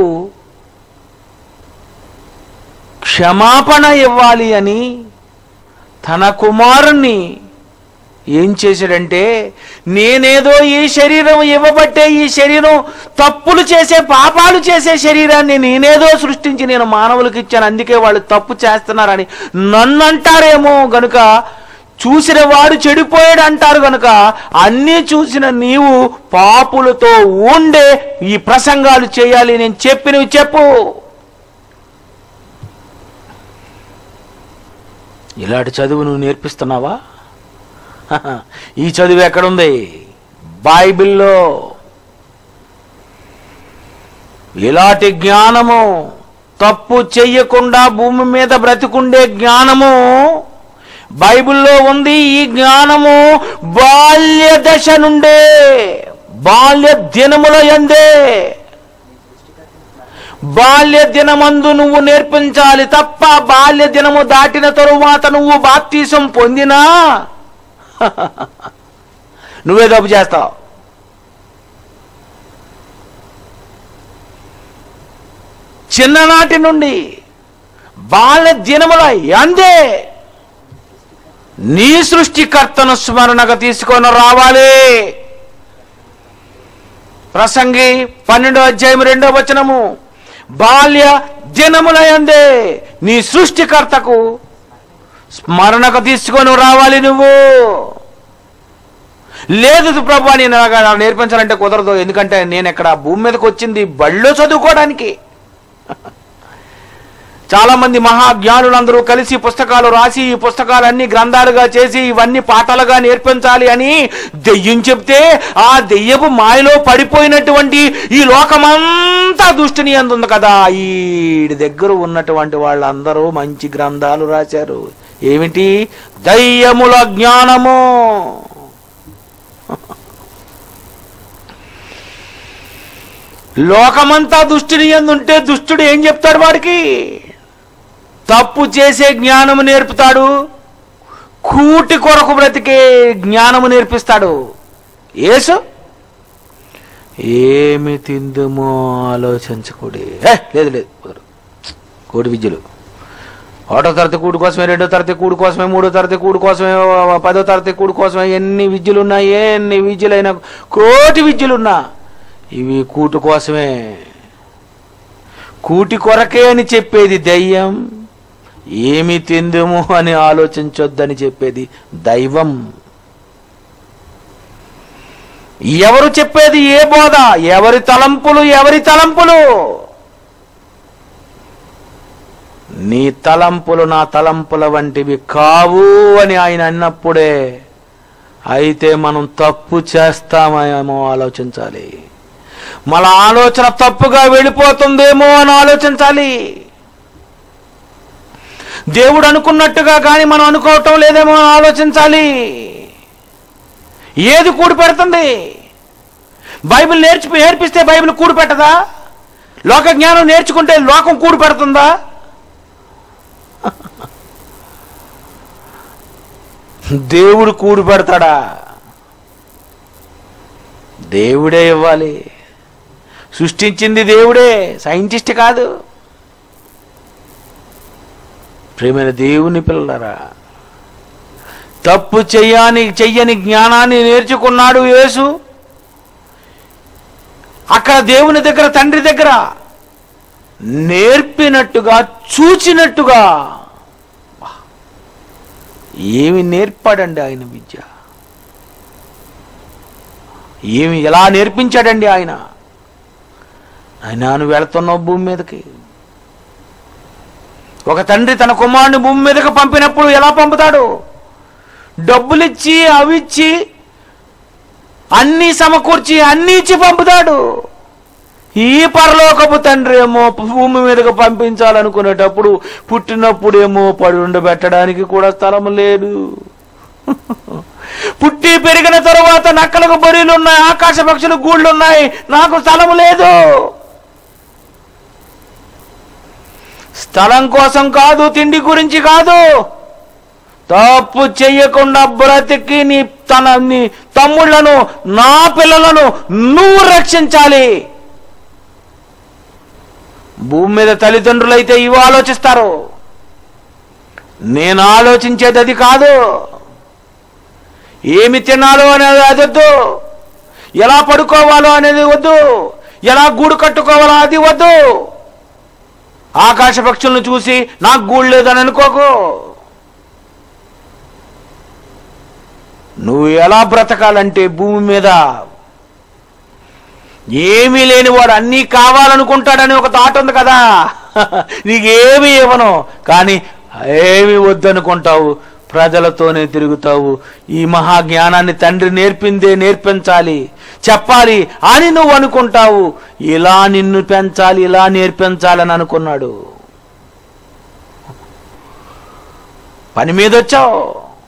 క్షమాపణ ఇవ్వాలి అని తన కుమారుణ్ణి ఏం చేశాడంటే నేనేదో ఈ శరీరం ఇవ్వబట్టే ఈ శరీరం తప్పులు చేసే పాపాలు చేసే శరీరాన్ని నేనేదో సృష్టించి నేను మానవులకు ఇచ్చాను అందుకే వాళ్ళు తప్పు చేస్తున్నారని నన్ను అంటారేమో గనుక చూసిన వాడు చెడిపోయాడు అంటారు గనుక అన్నీ చూసిన నీవు పాపులతో ఉండే ఈ ప్రసంగాలు చేయాలి నేను చెప్పినవి చెప్పు ఇలాంటి చదువు నువ్వు నేర్పిస్తున్నావా హహ, ఈ చదువు ఎక్కడుంది బైబిల్లో ఇలాంటి జ్ఞానము తప్పు చెయ్యకుండా భూమి మీద బ్రతికుండే జ్ఞానము బైబిల్లో ఉంది ఈ జ్ఞానము బాల్య దశ నుండే బాల్య దినముల ఎందే బాల్య దినమందు నువ్వు నేర్పించాలి తప్ప బాల్య దినము దాటిన తరువాత నువ్వు బాప్తీసం పొందినా నువ్వే తప్పు చేస్తావు చిన్ననాటి నుండి బాల్య దినముల అందే నీ సృష్టికర్తను స్మరణగా తీసుకొని రావాలి ప్రసంగి పన్నెండో అధ్యాయం రెండో వచనము బాల్య దినములయందే నీ సృష్టికర్తకు స్మరణకు తీసుకొని రావాలి నువ్వు లేదు ప్రభు నేను అలాగా నాకు నేర్పించాలంటే కుదరదు ఎందుకంటే నేను ఇక్కడ భూమి మీదకి వచ్చింది బళ్ళో చదువుకోవడానికి చాలా మంది మహాజ్ఞానులందరూ కలిసి పుస్తకాలు రాసి ఈ పుస్తకాలన్నీ గ్రంథాలుగా చేసి ఇవన్నీ పాఠాలుగా నేర్పించాలి అని దెయ్యం చెప్తే ఆ దెయ్యపు మాయలో పడిపోయినటువంటి ఈ లోకమంతా దుష్టిని అందుంది కదా ఈ దగ్గర ఉన్నటువంటి వాళ్ళందరూ మంచి గ్రంథాలు రాశారు ఏమిటి దయ్యముల జ్ఞానము లోకమంతా దుష్టిని ఎందుంటే దుష్టుడు ఏం చెప్తాడు వాడికి తప్పు చేసే జ్ఞానము నేర్పుతాడు కూటి కొరకు బ్రతికే జ్ఞానము నేర్పిస్తాడు యేసు ఏమి తిందుమో ఆలోచించకూడి ఏ, లేదు లేదు కుదరదు. కోడి విద్యలు ఒకటో తరగతి కూడి కోసమే రెండో తరగతి కూడి కోసమే మూడో తరగతి కూడి కోసమే పదో తరగతి కూడి కోసమే ఎన్ని విద్యలు ఉన్నాయి ఎన్ని విద్యలైనా కోటి విద్యలున్నా ఇవి కూటు కోసమే కూటి కొరకే అని చెప్పేది దయ్యం ఏమి తిందుము అని ఆలోచించొద్దని చెప్పేది దైవం ఎవరు చెప్పేది ఏ బోధ ఎవరి తలంపులు ఎవరి తలంపులు నీ తలంపులు నా తలంపుల వంటివి కావు అని ఆయన అన్నప్పుడే అయితే మనం తప్పు చేస్తామేమో ఆలోచించాలి మన ఆలోచన తప్పుగా వెళ్ళిపోతుందేమో అని ఆలోచించాలి దేవుడు అనుకున్నట్టుగా కానీ మనం అనుకోవటం లేదేమో అని ఆలోచించాలి ఏది కూడి పెడుతుంది బైబిల్ నేర్చి నేర్పిస్తే బైబిల్ కూడి పెట్టదా లోక జ్ఞానం నేర్చుకుంటే లోకం కూడి పెడుతుందా దేవుడు కూడి పెడతాడా దేవుడే ఇవ్వాలి సృష్టించింది దేవుడే సైంటిస్ట్ కాదు ప్రేమైన దేవుని పిల్లరా తప్పు చెయ్యని చెయ్యని జ్ఞానాన్ని నేర్చుకున్నాడు యేసు అక్కడ దేవుని దగ్గర తండ్రి దగ్గర నేర్పినట్టుగా చూచినట్టుగా వా! ఏమి నేర్పాడండి ఆయన విద్య ఏమి ఎలా నేర్పించాడండి ఆయన ఆయన నువ్వు వెళుతున్నావు భూమి మీదకి ఒక తండ్రి తన కుమారుని భూమి మీదకి పంపినప్పుడు ఎలా పంపుతాడు డబ్బులిచ్చి అవిచ్చి అన్నీ సమకూర్చి అన్నీ ఇచ్చి పంపుతాడు ఈ పరలోకపు తండ్రి ఏమో భూమి మీదకి పంపించాలనుకునేటప్పుడు పుట్టినప్పుడేమో పడి ఉండబెట్టడానికి కూడా స్థలం లేదు పుట్టి పెరిగిన తరువాత నక్కలకు బొరీలు ఉన్నాయి ఆకాశ పక్షులు గూళ్ళు ఉన్నాయి నాకు స్థలం లేదు స్థలం కోసం కాదు తిండి గురించి కాదు తప్పు చెయ్యకుండా బ్రతికి నీ తన నీ తమ్ముళ్లను నా పిల్లలను నువ్వు రక్షించాలి భూమి మీద తల్లిదండ్రులైతే ఇవి ఆలోచిస్తారు నేను ఆలోచించేది అది కాదు ఏమి తినాలో అనేది అది వద్దు ఎలా పడుకోవాలో అనేది వద్దు ఎలా గూడు కట్టుకోవాలో అది వద్దు ఆకాశ పక్షులను చూసి నాకు గూడు లేదని అనుకోకు నువ్వు ఎలా బ్రతకాలంటే భూమి మీద ఏమీ లేనివాడు అన్నీ కావాలనుకుంటాడని ఒక థాట్ ఉంది కదా నీకేమి ఇవ్వను కానీ ఏమి వద్దనుకుంటావు ప్రజలతోనే తిరుగుతావు ఈ మహాజ్ఞానాన్ని తండ్రి నేర్పిందే నేర్పించాలి చెప్పాలి అని నువ్వు అనుకుంటావు ఇలా నిన్ను పెంచాలి ఇలా నేర్పించాలని అనుకున్నాడు పని మీద వచ్చావు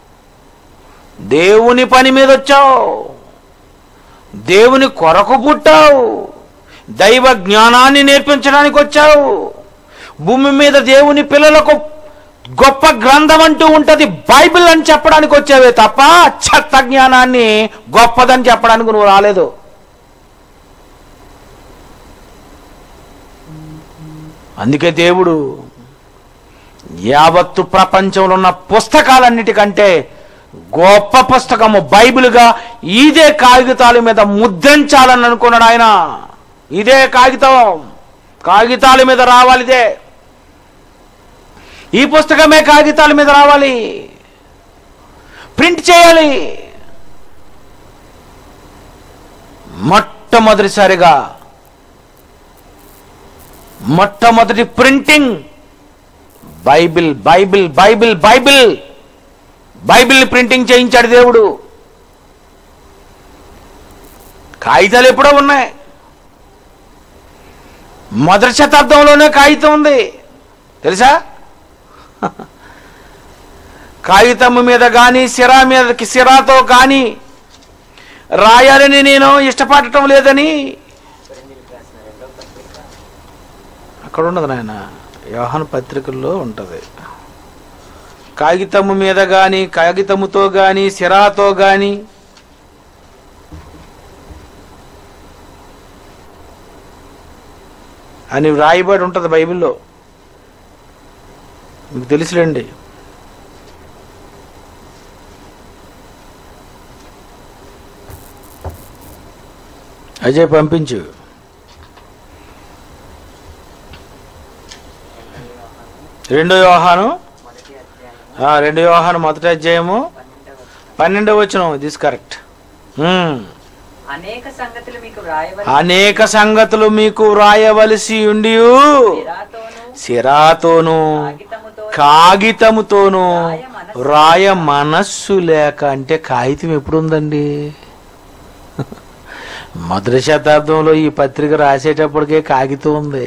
దేవుని పని మీద వచ్చావు దేవుని కొరకు పుట్టావు దైవ జ్ఞానాన్ని నేర్పించడానికి వచ్చావు భూమి మీద దేవుని పిల్లలకు గొప్ప గ్రంథం అంటూ ఉంటది బైబిల్ అని చెప్పడానికి వచ్చావే తప్ప చెత్త జ్ఞానాన్ని గొప్పదని చెప్పడానికి నువ్వు రాలేదు అందుకే దేవుడు యావత్తు ప్రపంచంలో ఉన్న పుస్తకాలన్నిటికంటే గొప్ప పుస్తకము బైబిల్గా ఇదే కాగితాల మీద ముద్రించాలని అనుకున్నాడు ఆయన ఇదే కాగితం కాగితాల మీద రావాలి ఇదే ఈ పుస్తకమే కాగితాల మీద రావాలి ప్రింట్ చేయాలి మొట్టమొదటిసారిగా మొట్టమొదటి printing Bible Bible Bible Bible బైబిల్ని ప్రింటింగ్ చేయించాడు దేవుడు కాగితాలు ఎప్పుడో ఉన్నాయి మొదటి శతాబ్దంలోనే కాగితం ఉంది తెలుసా కాగితం మీద కానీ సిరా మీదకి సిరాతో కానీ రాయాలని నేను ఇష్టపడటం లేదని అక్కడ ఉండదు నాయన యోహాను పత్రికల్లో ఉంటుంది కాగితము మీద కానీ కాగితముతో కానీ సిరాతో కానీ అని వ్రాయబడి ఉంటుంది బైబిల్లో మీకు తెలుసులేండి అజయ్ పంపించు రెండో వ్యవహారం మొదటి అధ్యాయం ఆ, రెండో వ్యవహారం మొదటి అధ్యాయము పన్నెండవ పన్నెండవ వచ్చిన దిస్ కరెక్ట్ అనేక సంగతులు మీకు వ్రాయవలసి అనేక సంగతులు మీకు వ్రాయవలసి ఉండి సిరాతోనూ సిరాతోను కాగితముతో కాగితముతోను వ్రాయ మనస్సు లేక అంటే కాగితం ఎప్పుడుందండి మొదటి శతాబ్దంలో ఈ పత్రిక రాసేటప్పటికే కాగితం ఉంది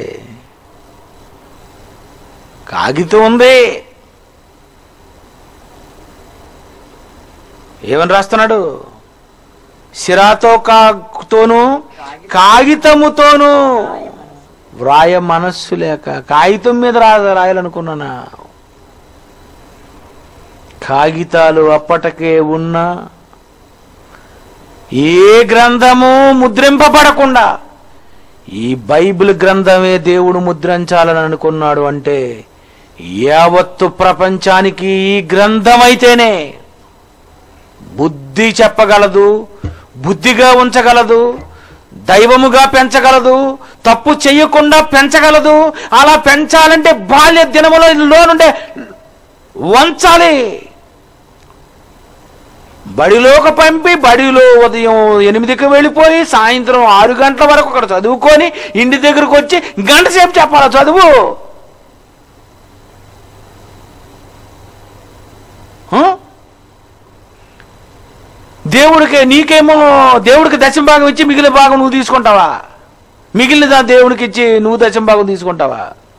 కాగితం ఉంది ఏమని రాస్తున్నాడు సిరాతో కాతోను కాగితముతోను వ్రాయ మనస్సు లేక కాగితం మీద రా రాయాలనుకున్నానా కాగితాలు అప్పటికే ఉన్నా ఏ గ్రంథము ముద్రింపబడకుండా ఈ బైబిల్ గ్రంథమే దేవుడు ముద్రించాలని అనుకున్నాడు అంటే యావత్తు ప్రపంచానికి ఈ గ్రంథమైతేనే బుద్ధి చెప్పగలదు బుద్ధిగా ఉంచగలదు దైవముగా పెంచగలదు తప్పు చెయ్యకుండా పెంచగలదు అలా పెంచాలంటే బాల్య దినములో లోనుండే వంచాలి బడిలోకి పంపి బడిలో ఉదయం ఎనిమిదికి వెళ్ళిపోయి సాయంత్రం ఆరు గంటల వరకు అక్కడ చదువుకొని ఇంటి దగ్గరకు వచ్చి గంట సేపు చెప్పాలా చదువు హ? దేవుడికి నీకేమో దేవుడికి దశమ భాగం ఇచ్చి మిగిలిన భాగం నువ్వు తీసుకుంటావా మిగిలిన దా- దేవుడికి ఇచ్చి నువ్వు దశమ భాగం తీసుకుంటావా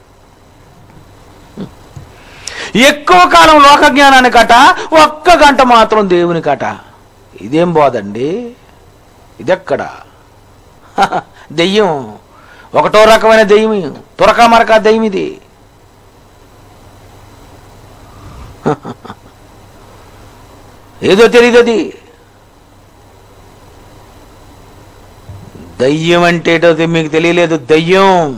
ఎక్కువ కాలం లోక జ్ఞానాన్ని కట ఒక్క గంట మాత్రం దేవుని కట ఇదేం బోధండి ఇదెక్కడ హహ, దెయ్యం ఒకటో రకమైన దెయ్యం తురక మరక దెయ్యం ఇది ఏదో తెలియదు అది దయ్యం అంటే ఏటో తె- మీకు తెలియలేదు దయ్యం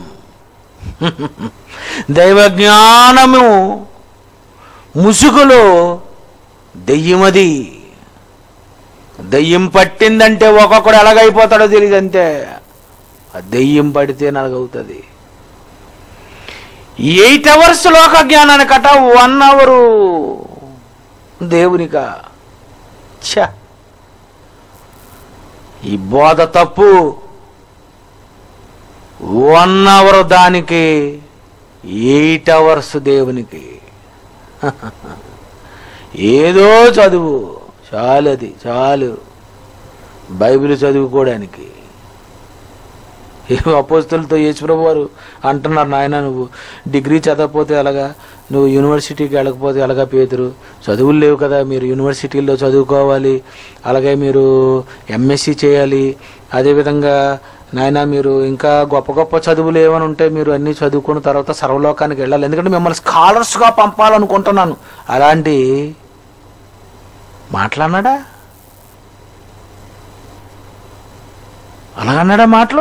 దైవ జ్ఞానము ముసుగులో దెయ్యమది దెయ్యం పట్టిందంటే ఒక్కొక్కడు ఎలాగైపోతాడో తెలియదు అంతే ఆ దెయ్యం పడితే నలగవుతుంది ఎయిట్ అవర్స్ లోక జ్ఞానాన్ని కట వన్ అవరు దేవునిక ఛ ఈ బోధ తప్పు వన్ అవర్ దానికి ఎయిట్ అవర్స్ దేవునికి ఏదో చదువు చాలు అది చాలు బైబిల్ చదువుకోవడానికి ఏం అపోస్తులతో యేసుప్రభు వారు అంటున్నారు నాయన నువ్వు డిగ్రీ చదవకపోతే ఎలాగా నువ్వు యూనివర్సిటీకి వెళ్ళకపోతే ఎలాగా పేతురు చదువులు లేవు కదా మీరు యూనివర్సిటీల్లో చదువుకోవాలి అలాగే మీరు ఎంఎస్సి చేయాలి అదేవిధంగా నాయన మీరు ఇంకా గొప్ప గొప్ప చదువులు ఏమని ఉంటే మీరు అన్నీ చదువుకున్న తర్వాత సర్వలోకానికి వెళ్ళాలి ఎందుకంటే మిమ్మల్ని స్కాలర్స్గా పంపాలనుకుంటున్నాను అలాంటి మాట్లాడినాడా అలాగన్నాడా మాటలు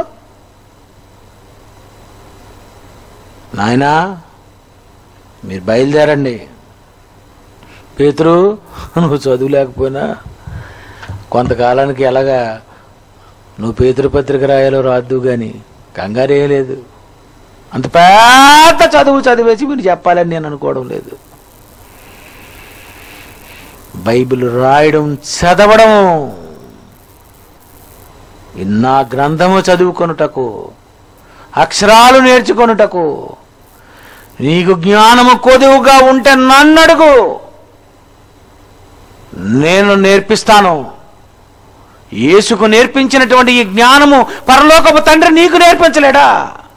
నాయనా మీరు బయలుదేరండి పేతురు నువ్వు చదువు లేకపోయినా కొంతకాలానికి ఎలాగా నువ్వు పేతురు పత్రిక రాయాలో రాద్దు కానీ కంగారే లేదు అంత పెద్ద చదువు చదివేసి మీరు చెప్పాలని నేను అనుకోవడం లేదు బైబిల్ రాయడం చదవడం నా గ్రంథము చదువుకొనుటకు అక్షరాలు నేర్చుకొనుటకు నీకు జ్ఞానము కొదువుగా ఉంటే నన్ను అడుగు నేను నేర్పిస్తాను యేసుకు నేర్పించినటువంటి ఈ జ్ఞానము పరలోకపు తండ్రి నీకు నేర్పించలేడా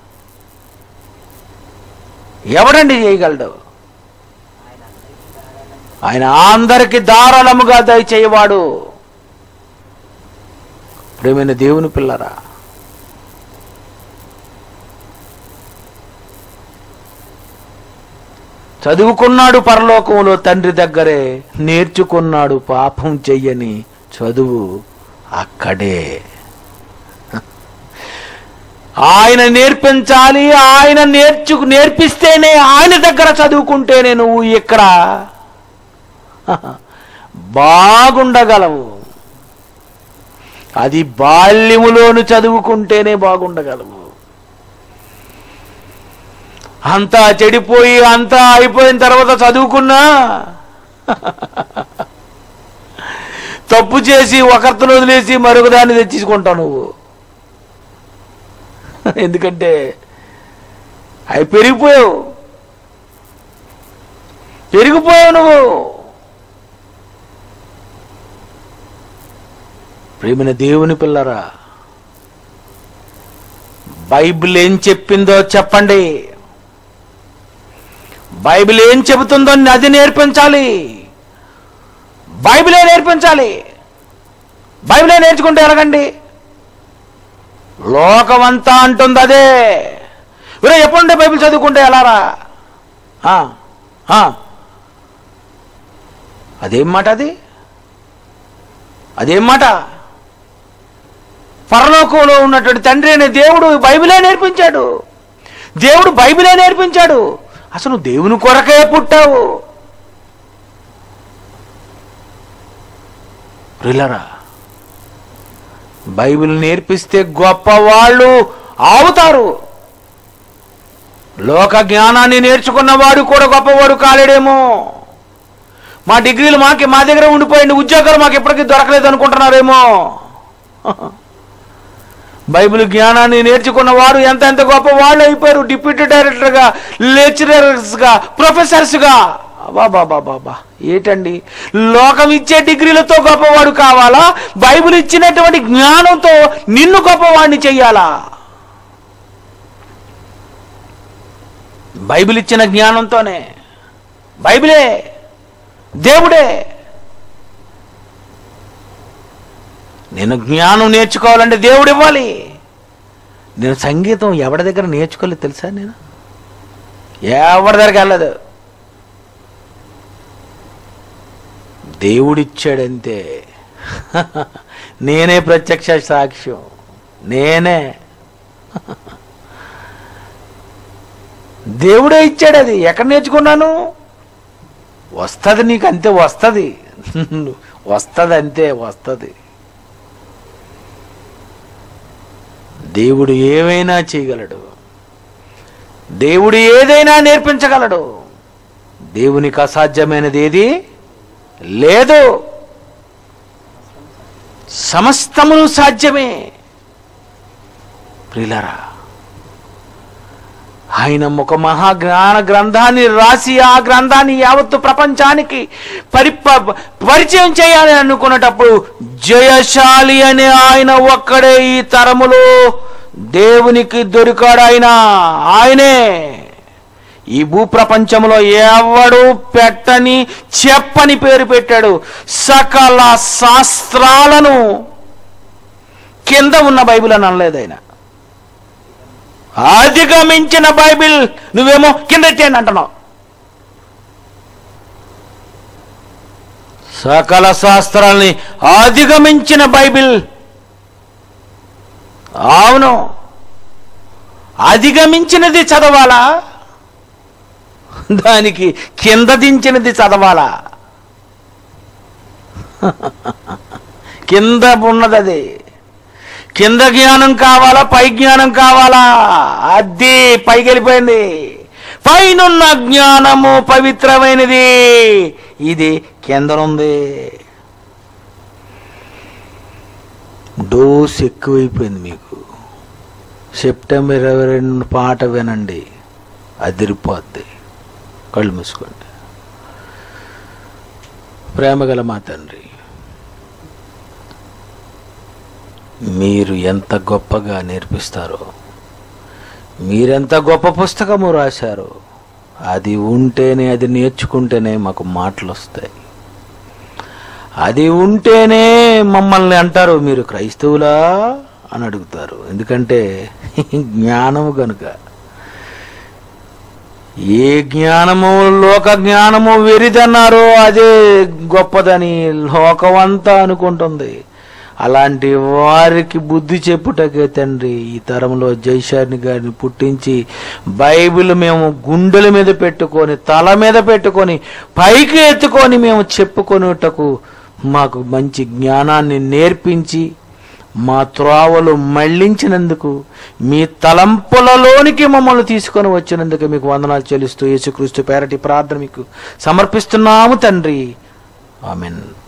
ఎవడండి చేయగలడు ఆయన అందరికి ధారాళముగా దయచేయవాడు ప్రేమైన దేవుని పిల్లరా చదువుకున్నాడు పరలోకంలో తండ్రి దగ్గరే నేర్చుకున్నాడు పాపం చెయ్యని చదువు అక్కడే ఆయన నేర్పించాలి ఆయన నేర్చు నేర్పిస్తేనే ఆయన దగ్గర చదువుకుంటేనే నువ్వు ఇక్కడ బాగుండగలవు అది బాల్యములోను చదువుకుంటేనే బాగుండగలవు అంతా చెడిపోయి అంతా అయిపోయిన తర్వాత చదువుకున్నా తప్పు చేసి ఒకరితో వదిలేసి మరొక దాన్ని తెచ్చుకుంటావు నువ్వు ఎందుకంటే అవి పెరిగిపోయావు పెరిగిపోయావు నువ్వు ప్రేమిన దేవుని పిల్లరా బైబిల్ ఏం చెప్పిందో చెప్పండి బైబిల్ ఏం చెబుతుందో అది నేర్పించాలి బైబిలే నేర్పించాలి బైబిలే నేర్చుకుంటే ఎలాగండి లోకమంతా అంటుంది అదే వీరే ఎప్పుడుంటే బైబిల్ చదువుకుంటే ఎలారా ఆ, ఆ. అదేం మాట అది అదేం మాట పరలోకంలో ఉన్నటువంటి తండ్రి అనే దేవుడు బైబిలే నేర్పించాడు దేవుడు బైబిలే నేర్పించాడు అసలు దేవుని కొరకే పుట్టావు ప్రిల్లరా బైబిల్ నేర్పిస్తే గొప్పవాళ్ళు అవుతారు లోక జ్ఞానాన్ని నేర్చుకున్నవాడు కూడా గొప్పవాడు కాలేడేమో మా డిగ్రీలు మాకి మా దగ్గర ఉండిపోయింది ఉద్యోగాలు మాకు ఎప్పటికీ దొరకలేదు అనుకుంటున్నారేమో బైబిల్ జ్ఞానాన్ని నేర్చుకున్న వారు ఎంత ఎంత గొప్ప వాళ్ళు అయిపోయారు డిప్యూటీ డైరెక్టర్గా లెక్చరర్స్గా ప్రొఫెసర్స్గా బాబా బాబా ఏటండి లోకం ఇచ్చే డిగ్రీలతో గొప్పవాడు కావాలా బైబిల్ ఇచ్చినటువంటి జ్ఞానంతో నిన్ను గొప్పవాడిని చెయ్యాలా బైబిల్ ఇచ్చిన జ్ఞానంతోనే బైబిలే దేవుడే నేను జ్ఞానం నేర్చుకోవాలంటే దేవుడు ఇవ్వాలి నేను సంగీతం ఎవరి దగ్గర నేర్చుకోలేదు తెలుసా నేను ఎవరి దగ్గరికి వెళ్ళదు దేవుడిచ్చాడంతే నేనే ప్రత్యక్ష సాక్ష్యం నేనే దేవుడే ఇచ్చాడు అది ఎక్కడ నేర్చుకున్నాను వస్తుంది నీకు అంతే వస్తుంది వస్తుంది అంతే వస్తుంది దేవుడు ఏమైనా చేయగలడు దేవుడు ఏదైనా నేర్పించగలడు దేవునికి అసాధ్యమైనది ఏది లేదు సమస్తమును సాధ్యమే ప్రిలరా ఆయన ఒక మహాజ్ఞాన గ్రంథాన్ని రాసి ఆ గ్రంథాన్ని యావత్తు ప్రపంచానికి పరి ప- పరిచయం చేయాలి అనుకున్నటప్పుడు జయశాలి అనే ఆయన ఒక్కడే ఈ తరములో దేవునికి దొరికాడు ఆయన ఆయనే ఈ భూప్రపంచంలో ఎవడు పెట్టని చెప్పని పేరు పెట్టాడు సకల శాస్త్రాలను కింద ఉన్న బైబిల్ అని అనలేదు ఆయన అధిగమించిన బైబిల్ నువ్వేమో కింద ఎట్టేయండి అంటున్నావు సకల శాస్త్రాల్ని అధిగమించిన బైబిల్ అవును అధిగమించినది చదవాలా దానికి కింద దించినది చదవాలా కింద ఉన్నది అది కింద జ్ఞానం కావాలా పై జ్ఞానం కావాలా అది పైకి వెళ్ళిపోయింది పైనున్న జ్ఞానము పవిత్రమైనది ఇది కింద ఉంది డోస్ ఎక్కువైపోయింది మీకు సెప్టెంబర్ ఇరవై రెండు పాట వినండి అదిరిపోద్ది కళ్ళు మూసుకోండి ప్రేమగల మా తండ్రి మీరు ఎంత గొప్పగా నేర్పిస్తారో మీరెంత గొప్ప పుస్తకము రాశారో అది ఉంటేనే అది నేర్చుకుంటేనే మాకు మాటలు వస్తాయి అది ఉంటేనే మమ్మల్ని అంటారు మీరు క్రైస్తవులా అని అడుగుతారు ఎందుకంటే జ్ఞానము కనుక ఏ జ్ఞానము లోక జ్ఞానము వెరిదన్నారో అదే గొప్పదని లోకమంతా అనుకుంటుంది అలాంటి వారికి బుద్ధి చెప్పుటకే తండ్రి ఈ తరంలో జైశారిని గారిని పుట్టించి బైబిల్ మేము గుండెల మీద పెట్టుకొని తల మీద పెట్టుకొని పైకి ఎత్తుకొని మేము చెప్పుకొనుటకు మాకు మంచి జ్ఞానాన్ని నేర్పించి మా త్రోవలు మళ్ళించినందుకు మీ తలంపులలోనికి మమ్మల్ని తీసుకొని వచ్చినందుకు మీకు వందనాలు చెల్లిస్తూ యేసుక్రీస్తు పేరటి ప్రార్థన మీకు సమర్పిస్తున్నాము తండ్రి ఆమెన్